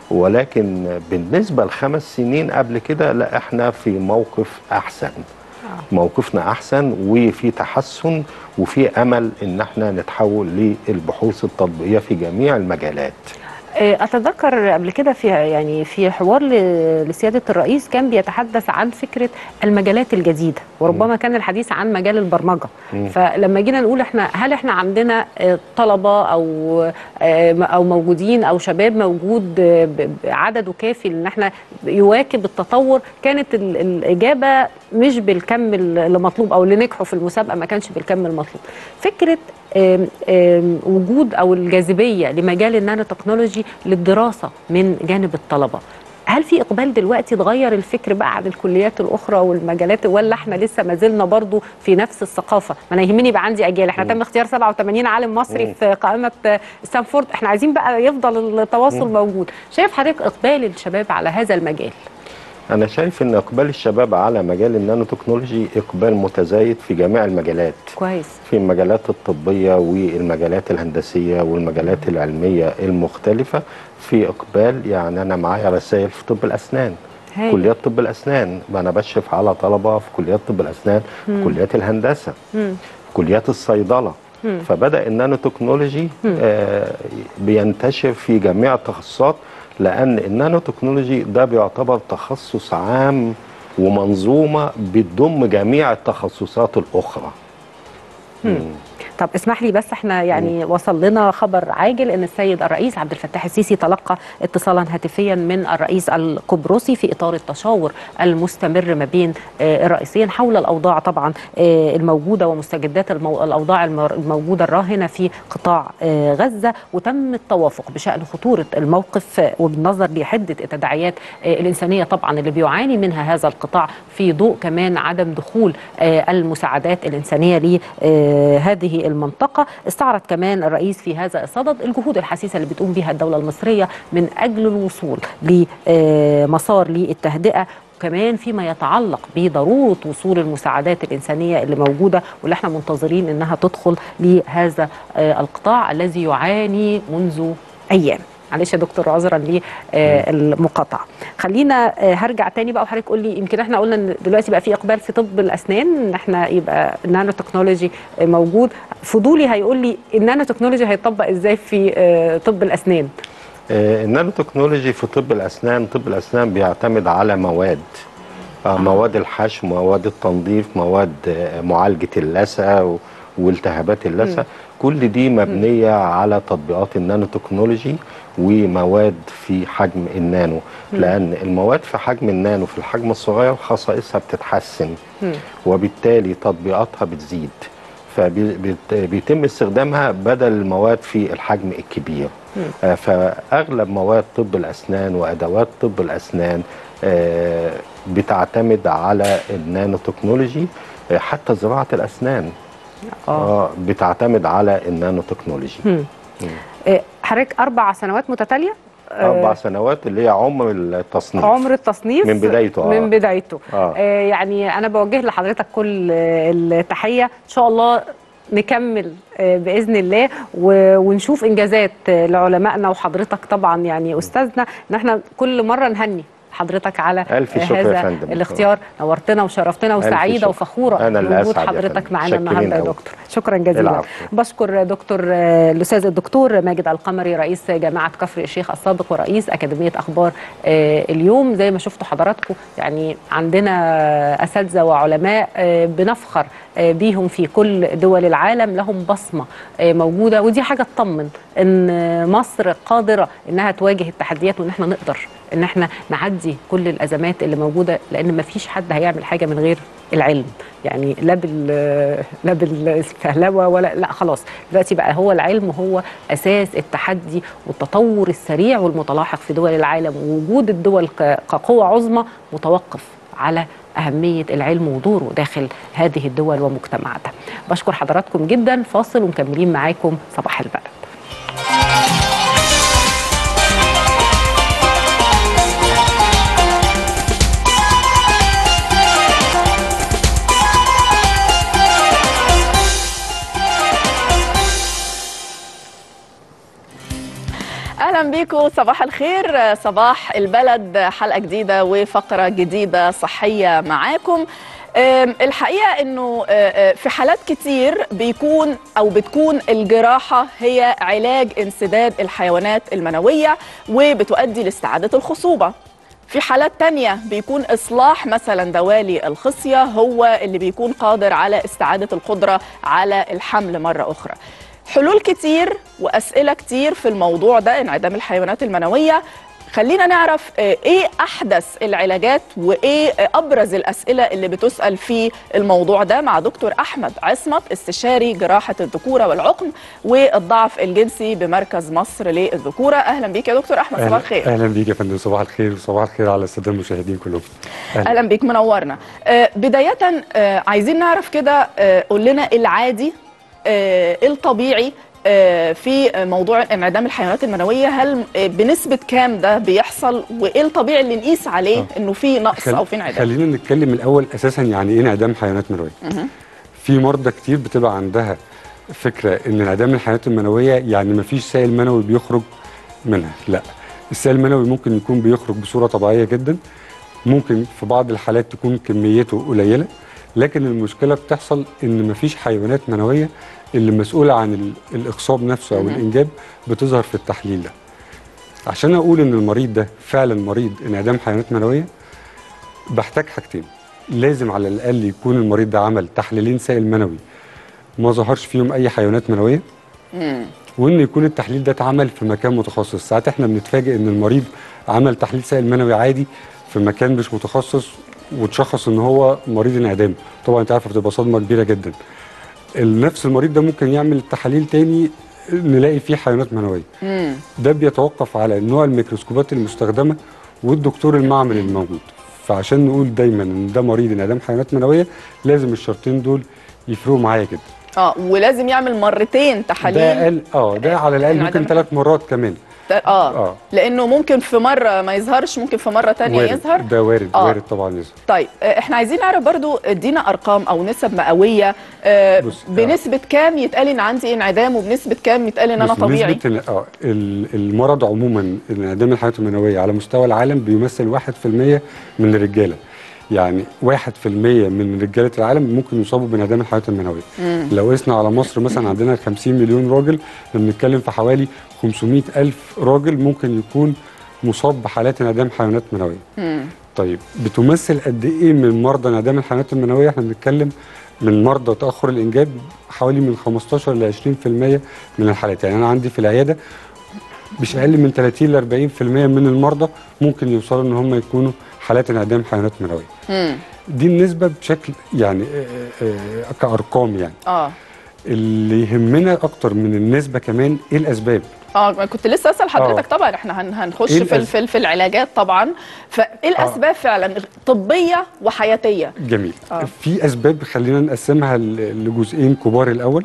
ولكن بالنسبه لخمس سنين قبل كده لا احنا في موقف احسن موقفنا احسن وفي تحسن وفي امل ان احنا نتحول للبحوث التطبيقيه في جميع المجالات آه، اتذكر قبل كده في يعني في حوار ل- لسياده الرئيس كان بيتحدث عن فكره المجالات الجديده وربما كان الحديث عن مجال البرمجه مم. فلما جينا نقول احنا هل احنا عندنا آه، طلبه او آه، او موجودين او شباب موجود آه، ب- ب- عدده كافي ان احنا يواكب التطور كانت ال- الاجابه مش بالكم اللي مطلوب او اللي نجحوا في المسابقه ما كانش بالكم المطلوب فكره آم، آم، وجود او الجاذبيه لمجال النانو تكنولوجي للدراسه من جانب الطلبه هل في اقبال دلوقتي اتغير الفكر بقى عن الكليات الاخرى والمجالات ولا احنا لسه ما زلنا برضو في نفس الثقافه ما انا يهمني يبقى عندي اجيال احنا تم اختيار 87 عالم مصري مم. في قائمه آه، ستانفورد احنا عايزين بقى يفضل التواصل مم. موجود شايف حضرتك اقبال الشباب على هذا المجال انا شايف ان اقبال الشباب على مجال النانو تكنولوجي اقبال متزايد في جميع المجالات كويس في المجالات الطبيه والمجالات الهندسيه والمجالات العلميه المختلفه في اقبال يعني انا معايا رسائل في طب الاسنان هايل. كليات طب الاسنان انا بشرف على طلبه في كليات طب الاسنان مم. كليات الهندسه مم. كليات الصيدله مم. فبدا النانو تكنولوجي مم. آه بينتشر في جميع التخصصات لان النانو تكنولوجي ده بيعتبر تخصص عام ومنظومه بتضم جميع التخصصات الاخرى مم. طب اسمح لي بس احنا يعني وصل لنا خبر عاجل ان السيد الرئيس عبد الفتاح السيسي تلقى اتصالا هاتفيا من الرئيس القبرصي في اطار التشاور المستمر ما بين آه، الرئيسين حول الاوضاع طبعا آه، الموجوده ومستجدات المو... الاوضاع المر- الموجوده الراهنه في قطاع آه، غزه وتم التوافق بشان خطوره الموقف آه، وبالنظر لحده التداعيات آه، الانسانيه طبعا اللي بيعاني منها هذا القطاع في ضوء كمان عدم دخول آه، المساعدات الانسانيه لهذه المنطقه استعرض كمان الرئيس في هذا الصدد الجهود الحثيثه اللي بتقوم بها الدوله المصريه من اجل الوصول لمسار للتهدئه كمان فيما يتعلق بضروره وصول المساعدات الانسانيه اللي موجوده واللي احنا منتظرين انها تدخل لهذا آه، القطاع الذي يعاني منذ ايام معلش يا دكتور عذرا للمقاطعه خلينا آه، هرجع تاني بقى وحضرتك قول لي يمكن احنا قلنا ان دلوقتي بقى في اقبال في طب الاسنان ان احنا يبقى النانو تكنولوجي آه، موجود فضولي هيقول لي النانو تكنولوجي هيطبق ازاي في آه، طب الاسنان آه، النانو تكنولوجي في طب الاسنان طب الاسنان بيعتمد على مواد آه، مواد الحشو مواد التنظيف مواد آه، معالجه اللثه و- والتهابات اللثه كل دي مبنيه على تطبيقات النانو تكنولوجي ومواد في حجم النانو مم. لان المواد في حجم النانو في الحجم الصغير خصائصها بتتحسن وبالتالي تطبيقاتها بتزيد فبيتم استخدامها بدل المواد في الحجم الكبير آه، فاغلب مواد طب الاسنان وادوات طب الاسنان آه، بتعتمد على النانو تكنولوجي آه، حتى زراعه الاسنان اه بتعتمد على النانو تكنولوجي مم. آه، حضرتك اربع سنوات متتاليه آه، اربع سنوات اللي هي عمر التصنيف عمر التصنيف من بدايته آه. من بدايته آه. آه يعني انا بوجه لحضرتك كل آه، التحيه ان شاء الله نكمل آه، باذن الله و- ونشوف انجازات آه، لعلمائنا وحضرتك طبعا يعني استاذنا ان احنا كل مره نهني حضرتك على ألف آه، شكر يا هذا فندم. الاختيار نورتنا وشرفتنا ألف وسعيده شكر. وفخوره أنا اللي بوجود أسعد يا حضرتك فندم. معانا شاكرين النهارده يا أوي. دكتور شكرا جزيلا العفو. بشكر دكتور آه، الاستاذ الدكتور ماجد القمري رئيس جامعه كفر الشيخ السابق ورئيس اكاديميه اخبار آه، اليوم زي ما شفتوا حضراتكم يعني عندنا اساتذه وعلماء آه، بنفخر آه، بيهم في كل دول العالم لهم بصمه آه، موجوده ودي حاجه تطمن ان مصر قادره انها تواجه التحديات وان احنا نقدر ان احنا نعدي كل الازمات اللي موجوده لان ما فيش حد هيعمل حاجه من غير العلم يعني لا بال لا بالفهلوه ولا لا خلاص دلوقتي بقى هو العلم هو اساس التحدي والتطور السريع والمتلاحق في دول العالم ووجود الدول ك- كقوه عظمى متوقف على أهمية العلم ودوره داخل هذه الدول ومجتمعاتها بشكر حضراتكم جدا فاصل ومكملين معاكم صباح البلد اهلا بيكم صباح الخير صباح البلد حلقه جديده وفقره جديده صحيه معاكم أم، الحقيقه انه أه، أه، في حالات كتير بيكون او بتكون الجراحه هي علاج انسداد الحيوانات المنويه وبتؤدي لاستعاده الخصوبه في حالات تانية بيكون إصلاح مثلا دوالي الخصية هو اللي بيكون قادر على استعادة القدرة على الحمل مرة أخرى حلول كتير وأسئلة كتير في الموضوع ده انعدام الحيوانات المنوية خلينا نعرف آه، ايه احدث العلاجات وايه آه، ابرز الاسئله اللي بتسال في الموضوع ده مع دكتور احمد عصمت استشاري جراحه الذكوره والعقم والضعف الجنسي بمركز مصر للذكوره اهلا بيك يا دكتور احمد صباح الخير اهلا بيك يا فندم صباح الخير وصباح الخير على الساده المشاهدين كلهم اهلا بيك منورنا آه، بدايه آه، عايزين نعرف كده آه، قول لنا العادي آه، الطبيعي آه، في موضوع انعدام الحيوانات المنويه هل آه، بنسبه كام ده بيحصل وايه الطبيعي اللي نقيس عليه انه في نقص خل- او في انعدام خلينا نتكلم الاول اساسا يعني ايه انعدام حيوانات منويه مهم. في مرضى كتير بتبقى عندها فكره ان انعدام الحيوانات المنويه يعني ما فيش سائل منوي بيخرج منها لا السائل المنوي ممكن يكون بيخرج بصوره طبيعيه جدا ممكن في بعض الحالات تكون كميته قليله لكن المشكله بتحصل ان ما فيش حيوانات منويه اللي مسؤوله عن ال- الاخصاب نفسه او مهم. الانجاب بتظهر في التحليل ده عشان اقول ان المريض ده فعلا مريض انعدام حيوانات منويه بحتاج حاجتين لازم على الاقل يكون المريض ده عمل تحليلين سائل منوي ما ظهرش فيهم اي حيوانات منويه وان يكون التحليل ده اتعمل في مكان متخصص ساعات احنا بنتفاجئ ان المريض عمل تحليل سائل منوي عادي في مكان مش متخصص وتشخص ان هو مريض انعدام طبعا انت عارفه بتبقى صدمه كبيره جدا نفس المريض ده ممكن يعمل تحاليل تاني نلاقي فيه حيوانات منويه مم. ده بيتوقف على نوع الميكروسكوبات المستخدمه والدكتور المعمل الموجود فعشان نقول دايما ان ده مريض انعدام حيوانات منويه لازم الشرطين دول يفرقوا معايا جدا اه ولازم يعمل مرتين ده تحاليل اقل اه ده على الاقل انعدام ممكن ثلاث مرات كمان اه اه لانه ممكن في مره ما يظهرش ممكن في مره تانية وارد يظهر ده وارد آه. وارد طبعا يظهر طيب آه، احنا عايزين نعرف برضو ادينا ارقام او نسب مئويه آه، بص، آه. بنسبه كام يتقال ان عندي انعدام وبنسبه كام يتقال ان انا بص، طبيعي نسبة ال- اه ال- المرض عموما انعدام الحيوانات المنوية على مستوى العالم بيمثل 1% من الرجالة يعني 1% من رجالة العالم ممكن يصابوا بانعدام الحيوانات المنوية مم. لو قسنا على مصر مثلا عندنا 50 مليون راجل بنتكلم في حوالي 500 ألف راجل ممكن يكون مصاب بحالات انعدام حيوانات منوية طيب بتمثل قد ايه من مرضى انعدام الحيوانات المنويه احنا بنتكلم من مرضى تاخر الانجاب حوالي من 15 ل 20% من الحالات يعني انا عندي في العياده مش اقل من 30 ل 40% من المرضى ممكن يوصلوا ان هم يكونوا حالات انعدام حيوانات منويه مم. دي النسبه بشكل يعني آه، آه، كارقام يعني اه اللي يهمنا اكتر من النسبه كمان ايه الاسباب اه ما كنت لسه اسال حضرتك آه. طبعا احنا هن- هنخش إيه في الأس- في, في العلاجات طبعا فايه الاسباب فعلا طبيه وحياتيه جميل آه. في اسباب خلينا نقسمها ل- لجزئين كبار الاول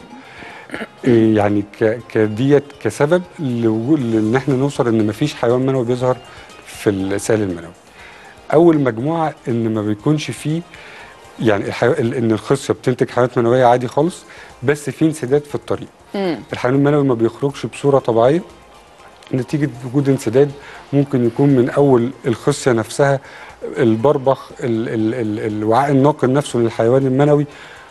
إيه يعني ك- كديت كسبب لوجود ان احنا نوصل ان مفيش حيوان منوي بيظهر في السائل المنوي اول مجموعه ان ما بيكونش فيه يعني الحيو... ال- ان الخصيه بتنتج حيوانات منويه عادي خالص بس في انسداد في الطريق مم. الحيوان المنوي ما بيخرجش بصوره طبيعيه نتيجه وجود انسداد ممكن يكون من اول الخصيه نفسها البربخ ال ال ال الوعاء الناقل نفسه للحيوان المنوي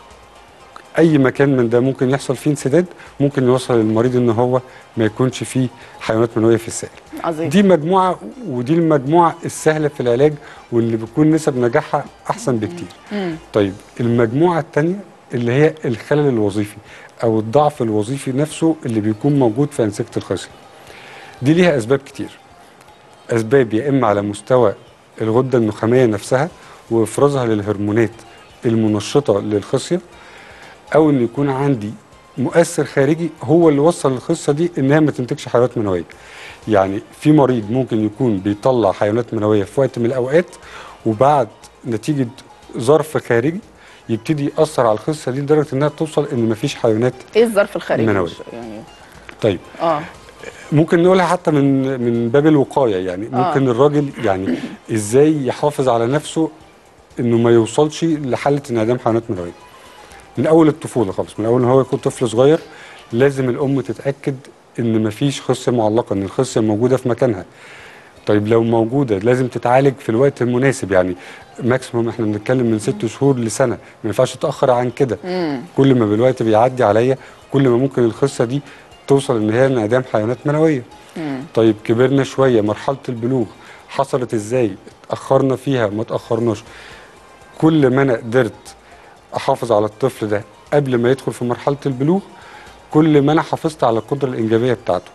اي مكان من ده ممكن يحصل فيه انسداد ممكن يوصل المريض ان هو ما يكونش فيه حيوانات منويه في السائل عظيم دي مجموعه ودي المجموعه السهله في العلاج واللي بتكون نسب نجاحها احسن بكتير مم. طيب المجموعه الثانيه اللي هي الخلل الوظيفي او الضعف الوظيفي نفسه اللي بيكون موجود في انسجه الخصيه دي ليها اسباب كتير اسباب يا اما على مستوى الغده النخاميه نفسها وافرازها للهرمونات المنشطه للخصيه او ان يكون عندي مؤثر خارجي هو اللي وصل الخصه دي انها ما تنتجش حيوانات منويه يعني في مريض ممكن يكون بيطلع حيوانات منويه في وقت من الاوقات وبعد نتيجه ظرف خارجي يبتدي ياثر على الخصه دي لدرجه انها توصل ان مفيش حيوانات ايه الظرف الخارجي منوية. يعني طيب اه ممكن نقولها حتى من من باب الوقايه يعني آه. ممكن الراجل يعني ازاي يحافظ على نفسه انه ما يوصلش لحاله انعدام حيوانات منويه من اول الطفوله خالص من اول ان هو يكون طفل صغير لازم الام تتاكد ان مفيش خصيه معلقه ان الخصيه موجوده في مكانها طيب لو موجوده لازم تتعالج في الوقت المناسب يعني ماكسيموم احنا بنتكلم من ست شهور لسنه ما ينفعش تاخر عن كده مم. كل ما بالوقت بيعدي عليا كل ما ممكن الخصه دي توصل ان هي انعدام حيوانات منويه مم. طيب كبرنا شويه مرحله البلوغ حصلت ازاي اتاخرنا فيها ما اتاخرناش كل ما انا قدرت احافظ على الطفل ده قبل ما يدخل في مرحله البلوغ كل ما انا حافظت على القدره الانجابيه بتاعته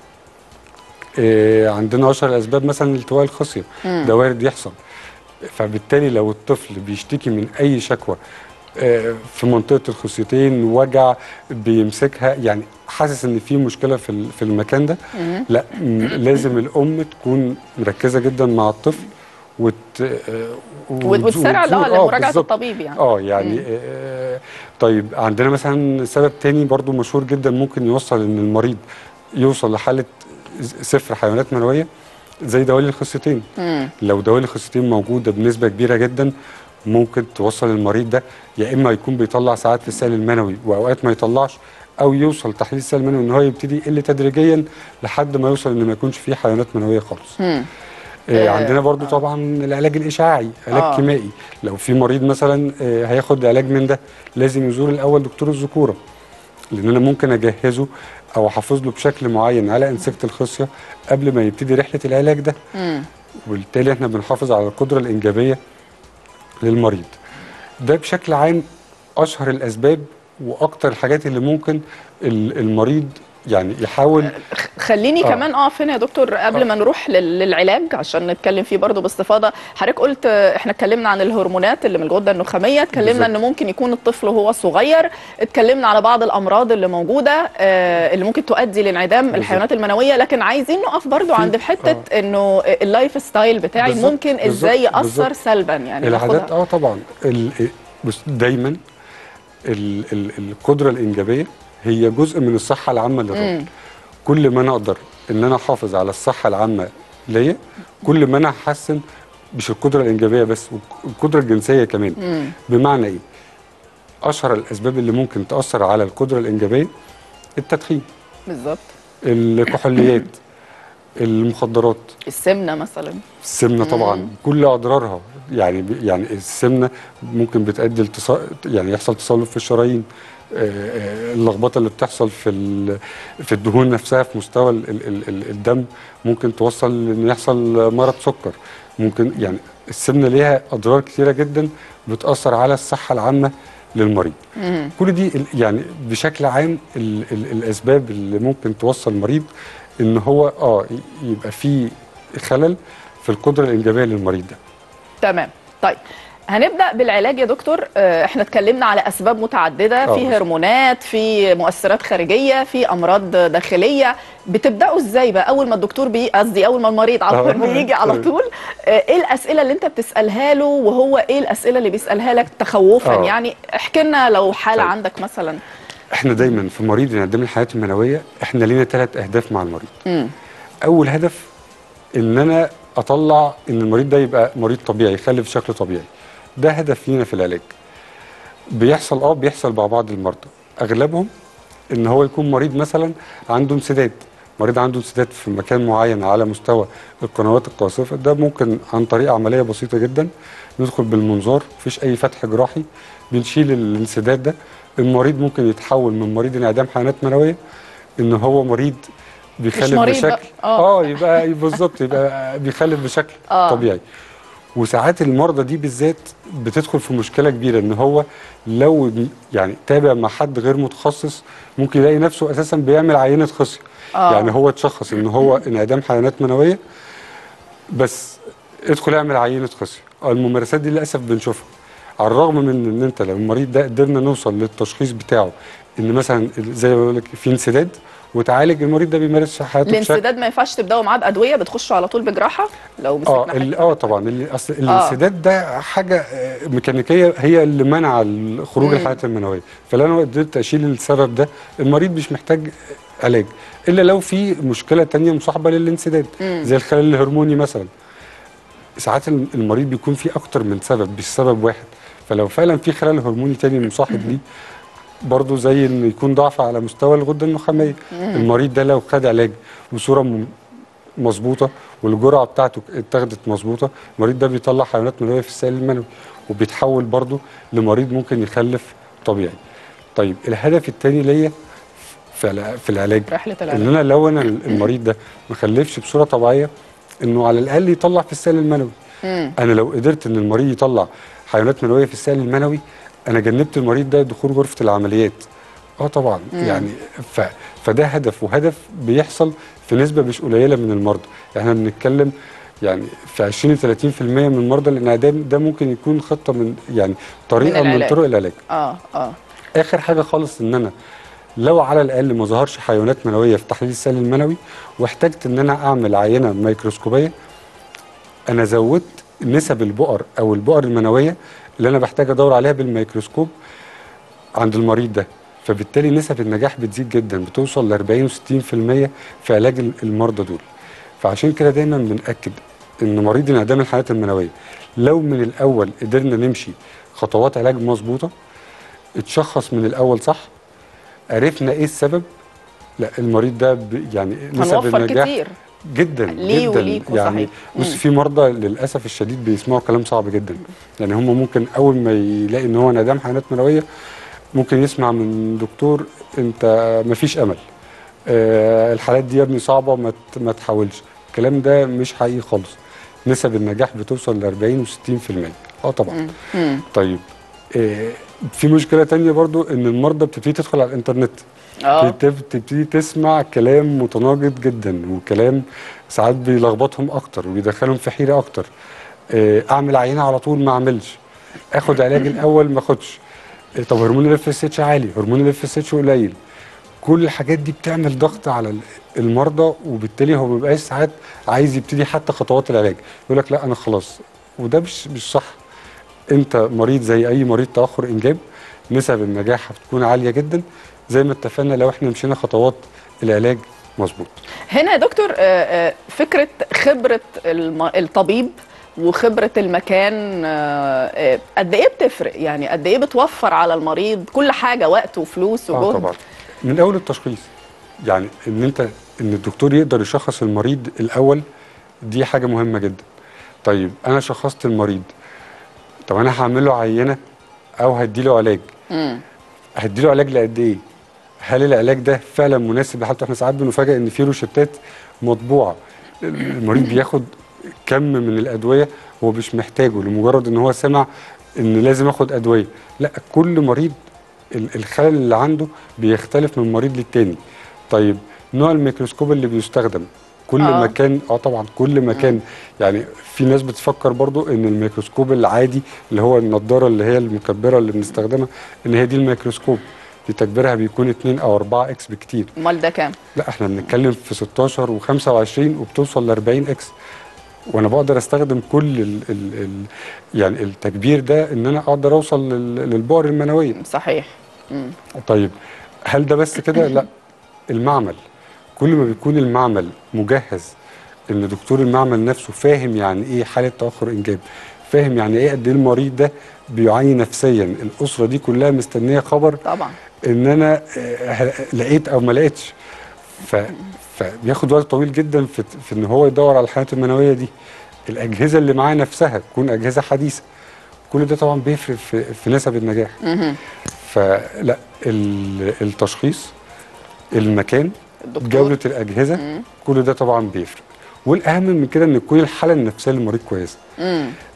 إيه عندنا اشهر الاسباب مثلا التواء الخصيه مم. ده وارد يحصل فبالتالي لو الطفل بيشتكي من اي شكوى آه، في منطقه الخصيتين وجع بيمسكها يعني حاسس ان في مشكله في ال- في المكان ده مم. لا م- لازم الام تكون مركزه جدا مع الطفل وت آه، وت- وتسارع وتزور- اه لمراجعه بالظبط. الطبيب يعني اه يعني آه طيب عندنا مثلا سبب تاني برضو مشهور جدا ممكن يوصل ان المريض يوصل لحاله صفر حيوانات منويه زي دوالي الخصيتين مم. لو دوالي الخصيتين موجوده بنسبه كبيره جدا ممكن توصل المريض ده يا اما يكون بيطلع ساعات للسائل المنوي واوقات ما يطلعش او يوصل تحليل السائل المنوي ان هو يبتدي يقل تدريجيا لحد ما يوصل ان ما يكونش فيه حيوانات منويه خالص مم. آه، آه، عندنا برضو طبعا العلاج الاشعاعي علاج آه. كيميائي لو في مريض مثلا آه، هياخد علاج من ده لازم يزور الاول دكتور الذكوره لان انا ممكن اجهزه او احافظ له بشكل معين على انسجه الخصيه قبل ما يبتدي رحله العلاج ده مم. وبالتالي احنا بنحافظ على القدره الانجابيه للمريض ده بشكل عام اشهر الاسباب واكتر الحاجات اللي ممكن ال- المريض يعني يحاول خليني آه. كمان اقف هنا يا دكتور قبل ما نروح لل- للعلاج عشان نتكلم فيه برضه باستفاضه حضرتك قلت آه، احنا اتكلمنا عن الهرمونات اللي من الغده النخاميه اتكلمنا بالظبط. ان ممكن يكون الطفل وهو صغير اتكلمنا على بعض الامراض اللي موجوده آه، اللي ممكن تؤدي لانعدام الحيوانات المنويه لكن عايزين نقف برضه عند حته انه اللايف ستايل بتاعي بالظبط، ممكن بالظبط، ازاي ياثر بالظبط. سلبا يعني العادات ناخدها. اه طبعا ال- بص دايما ال ال القدره الانجابيه هي جزء من الصحه العامه للراجل مم. كل ما انا اقدر ان انا احافظ على الصحه العامه ليا كل ما انا هحسن مش القدره الانجابيه بس القدره الجنسيه كمان مم. بمعنى ايه اشهر الاسباب اللي ممكن تاثر على القدره الانجابيه التدخين بالظبط الكحوليات المخدرات السمنه مثلا السمنه طبعا كل اضرارها يعني ب- يعني السمنه ممكن بتؤدي لتص... يعني يحصل تصلب في الشرايين آه، آه، اللخبطه اللي بتحصل في ال... في الدهون نفسها في مستوى ال... ال... ال... الدم ممكن توصل ان يحصل مرض سكر ممكن يعني السمنه ليها اضرار كثيره جدا بتاثر على الصحه العامه للمريض مم. كل دي ال- يعني بشكل عام ال ال الاسباب اللي ممكن توصل المريض ان هو اه ي- يبقى في خلل في القدره الانجابيه للمريض ده تمام طيب هنبدا بالعلاج يا دكتور آه، احنا اتكلمنا على اسباب متعدده آه، في بس. هرمونات في مؤثرات خارجيه في امراض داخليه بتبداوا ازاي بقى اول ما الدكتور بي قصدي اول ما المريض آه. عفوا بيجي على طيب. طول آه، ايه الاسئله اللي انت بتسالها له وهو ايه الاسئله اللي بيسالها لك تخوفا آه. يعني احكي لنا لو حاله طيب. عندك مثلا احنا دايما في مريض انعدام الحياه المنويه احنا لينا ثلاث اهداف مع المريض مم. اول هدف ان انا اطلع ان المريض ده يبقى مريض طبيعي يخلف بشكل طبيعي ده هدف لينا في العلاج بيحصل اه بيحصل مع بعض المرضى اغلبهم ان هو يكون مريض مثلا عنده انسداد مريض عنده انسداد في مكان معين على مستوى القنوات القاصفه ده ممكن عن طريق عمليه بسيطه جدا ندخل بالمنظار مفيش اي فتح جراحي بنشيل الانسداد ده المريض ممكن يتحول من مريض انعدام حيوانات منويه ان هو مريض بيخلف مريض بشكل بقى. آه. اه يبقى بالظبط يبقى بيخلف بشكل آه. طبيعي وساعات المرضى دي بالذات بتدخل في مشكله كبيره ان هو لو يعني تابع مع حد غير متخصص ممكن يلاقي نفسه اساسا بيعمل عينه خصيه آه. يعني هو اتشخص ان هو انعدام حيوانات منويه بس ادخل اعمل عينه خصيه الممارسات دي للاسف بنشوفها على الرغم من ان انت لو المريض ده قدرنا نوصل للتشخيص بتاعه ان مثلا زي ما بقول لك في انسداد وتعالج المريض ده بيمارس حياته بشكل الانسداد ما ينفعش تبداوا معاه بادويه بتخشوا على طول بجراحه لو مسكنا اه حاجة. ال- اه طبعا ال- اصل الانسداد ده حاجه آه، ميكانيكيه هي اللي منع ال- خروج مم. الحالات المنويه فلو انا قدرت اشيل السبب ده المريض مش محتاج علاج الا لو في مشكله تانية مصاحبه للانسداد مم. زي الخلل الهرموني مثلا ساعات الم- المريض بيكون فيه اكتر من سبب مش سبب واحد فلو فعلا في خلل هرموني تاني مصاحب ليه برضه زي ان يكون ضعف على مستوى الغده النخاميه مم. المريض ده لو خد علاج بصوره م- مظبوطه والجرعه بتاعته اتاخدت مظبوطه المريض ده بيطلع حيوانات منويه في السائل المنوي وبيتحول برضه لمريض ممكن يخلف طبيعي طيب الهدف الثاني ليا في الع- في العلاج رحلة العلاج. ان انا لو انا المريض ده ما خلفش بصوره طبيعيه انه على الاقل يطلع في السائل المنوي مم. انا لو قدرت ان المريض يطلع حيوانات منويه في السائل المنوي انا جنبت المريض ده دخول غرفه العمليات اه طبعا مم. يعني ف... فده هدف وهدف بيحصل في نسبه مش قليله من المرضى احنا بنتكلم يعني في 20 30% من مرضى الانعدام ده ممكن يكون خطه من يعني طريقه من, العلاج. طرق العلاج اه اه اخر حاجه خالص ان انا لو على الاقل ما ظهرش حيوانات منويه في تحليل السائل المنوي واحتجت ان انا اعمل عينه ميكروسكوبيه انا زودت نسب البؤر او البؤر المنويه اللي انا بحتاج ادور عليها بالميكروسكوب عند المريض ده فبالتالي نسب النجاح بتزيد جدا بتوصل ل 40 و 60% في علاج ال- المرضى دول فعشان كده دايما بنأكد ان مريض انعدام الحالات المنويه لو من الاول قدرنا نمشي خطوات علاج مظبوطه اتشخص من الاول صح عرفنا ايه السبب لا المريض ده ب- يعني نسب هنوفر النجاح كتير جدا ليه جدا وليكوا يعني صحيح. بص مم. في مرضى للاسف الشديد بيسمعوا كلام صعب جدا يعني هم ممكن اول ما يلاقي ان هو انعدام حيوانات منويه ممكن يسمع من دكتور انت ما فيش امل آه الحالات دي يا ابني صعبه ما ت- ما تحاولش الكلام ده مش حقيقي خالص نسب النجاح بتوصل ل 40 و60% اه طبعا مم. طيب آه في مشكله تانية برضو ان المرضى بتبتدي تدخل على الانترنت اه بتب- تبتدي تسمع كلام متناقض جدا وكلام ساعات بيلخبطهم اكتر وبيدخلهم في حيره اكتر آه، اعمل عينه على طول ما اعملش اخد علاج الاول ما اخدش آه، طب هرمون الاف اس اتش عالي هرمون الاف اس اتش قليل كل الحاجات دي بتعمل ضغط على ال- المرضى وبالتالي هو ما بيبقاش ساعات عايز يبتدي حتى خطوات العلاج يقول لك لا انا خلاص وده مش مش صح انت مريض زي اي مريض تاخر انجاب نسب النجاح هتكون عاليه جدا زي ما اتفقنا لو احنا مشينا خطوات العلاج مظبوط هنا يا دكتور آه، آه، فكرة خبرة الم- الطبيب وخبرة المكان آه، آه، قد ايه بتفرق يعني قد ايه بتوفر على المريض كل حاجة وقت وفلوس اه وجهد طبعا من اول التشخيص يعني ان انت ان الدكتور يقدر يشخص المريض الاول دي حاجه مهمه جدا طيب انا شخصت المريض طب انا هعمل له عينه او هديله علاج مم. هديله علاج لقد ايه هل العلاج ده فعلا مناسب لحالته احنا ساعات بنفاجئ ان في روشتات مطبوعه المريض بياخد كم من الادويه هو مش محتاجه لمجرد ان هو سمع ان لازم اخد ادويه لا كل مريض ال- الخلل اللي عنده بيختلف من مريض للتاني طيب نوع الميكروسكوب اللي بيستخدم كل آه. آه. مكان اه طبعا كل مكان يعني في ناس بتفكر برضو ان الميكروسكوب العادي اللي هو النضاره اللي هي المكبره اللي بنستخدمها ان هي دي الميكروسكوب دي تكبيرها بيكون 2 او 4 اكس بكتير امال ده كام؟ لا احنا بنتكلم في 16 و25 وبتوصل ل 40 اكس وانا بقدر استخدم كل ال ال ال يعني التكبير ده ان انا اقدر اوصل لل- للبؤر المنويه صحيح مم. طيب هل ده بس كده لا المعمل كل ما بيكون المعمل مجهز ان دكتور المعمل نفسه فاهم يعني ايه حاله تاخر انجاب فاهم يعني ايه قد ايه المريض ده بيعاني نفسيا الاسره دي كلها مستنيه خبر طبعا ان انا آه، لقيت او ما لقيتش ف فبياخد وقت طويل جدا في, في ان هو يدور على الحالات المنويه دي الاجهزه اللي معاه نفسها تكون اجهزه حديثه كل ده طبعا بيفرق في, في نسب النجاح مهم. فلا ال- التشخيص المكان جوده الاجهزه كل ده طبعا بيفرق والاهم من كده ان تكون الحاله النفسيه للمريض كويسه مم.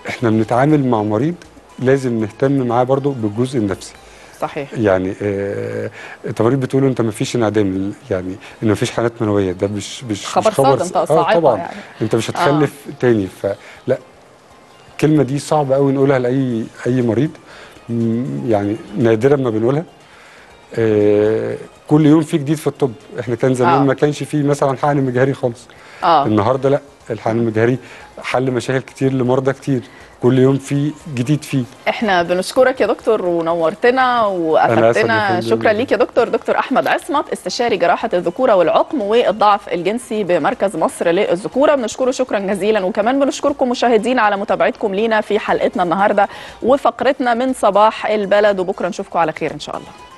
احنا بنتعامل مع مريض لازم نهتم معاه برضو بالجزء النفسي صحيح يعني آه التمارين بتقول انت ما فيش انعدام يعني ان ما فيش حالات منويه ده مش مش خبر مش خبر صادم، ده صاعقة طبعا يعني. انت مش هتخلف تاني فلا الكلمه دي صعبه قوي نقولها لاي اي مريض م- يعني نادرا ما بنقولها آه كل يوم في جديد في الطب احنا كان زمان آه. ما كانش فيه مثلا حقن مجهري خالص اه النهارده لا الحقن المجهري حل مشاكل كتير لمرضى كتير كل يوم في جديد فيه احنا بنشكرك يا دكتور ونورتنا وافدتنا أسعد يا فندم. شكرا ليك يا دكتور دكتور احمد عصمت استشاري جراحه الذكوره والعقم والضعف الجنسي بمركز مصر للذكوره بنشكره شكرا جزيلا وكمان بنشكركم مشاهدين على متابعتكم لينا في حلقتنا النهارده وفقرتنا من صباح البلد وبكره نشوفكم على خير ان شاء الله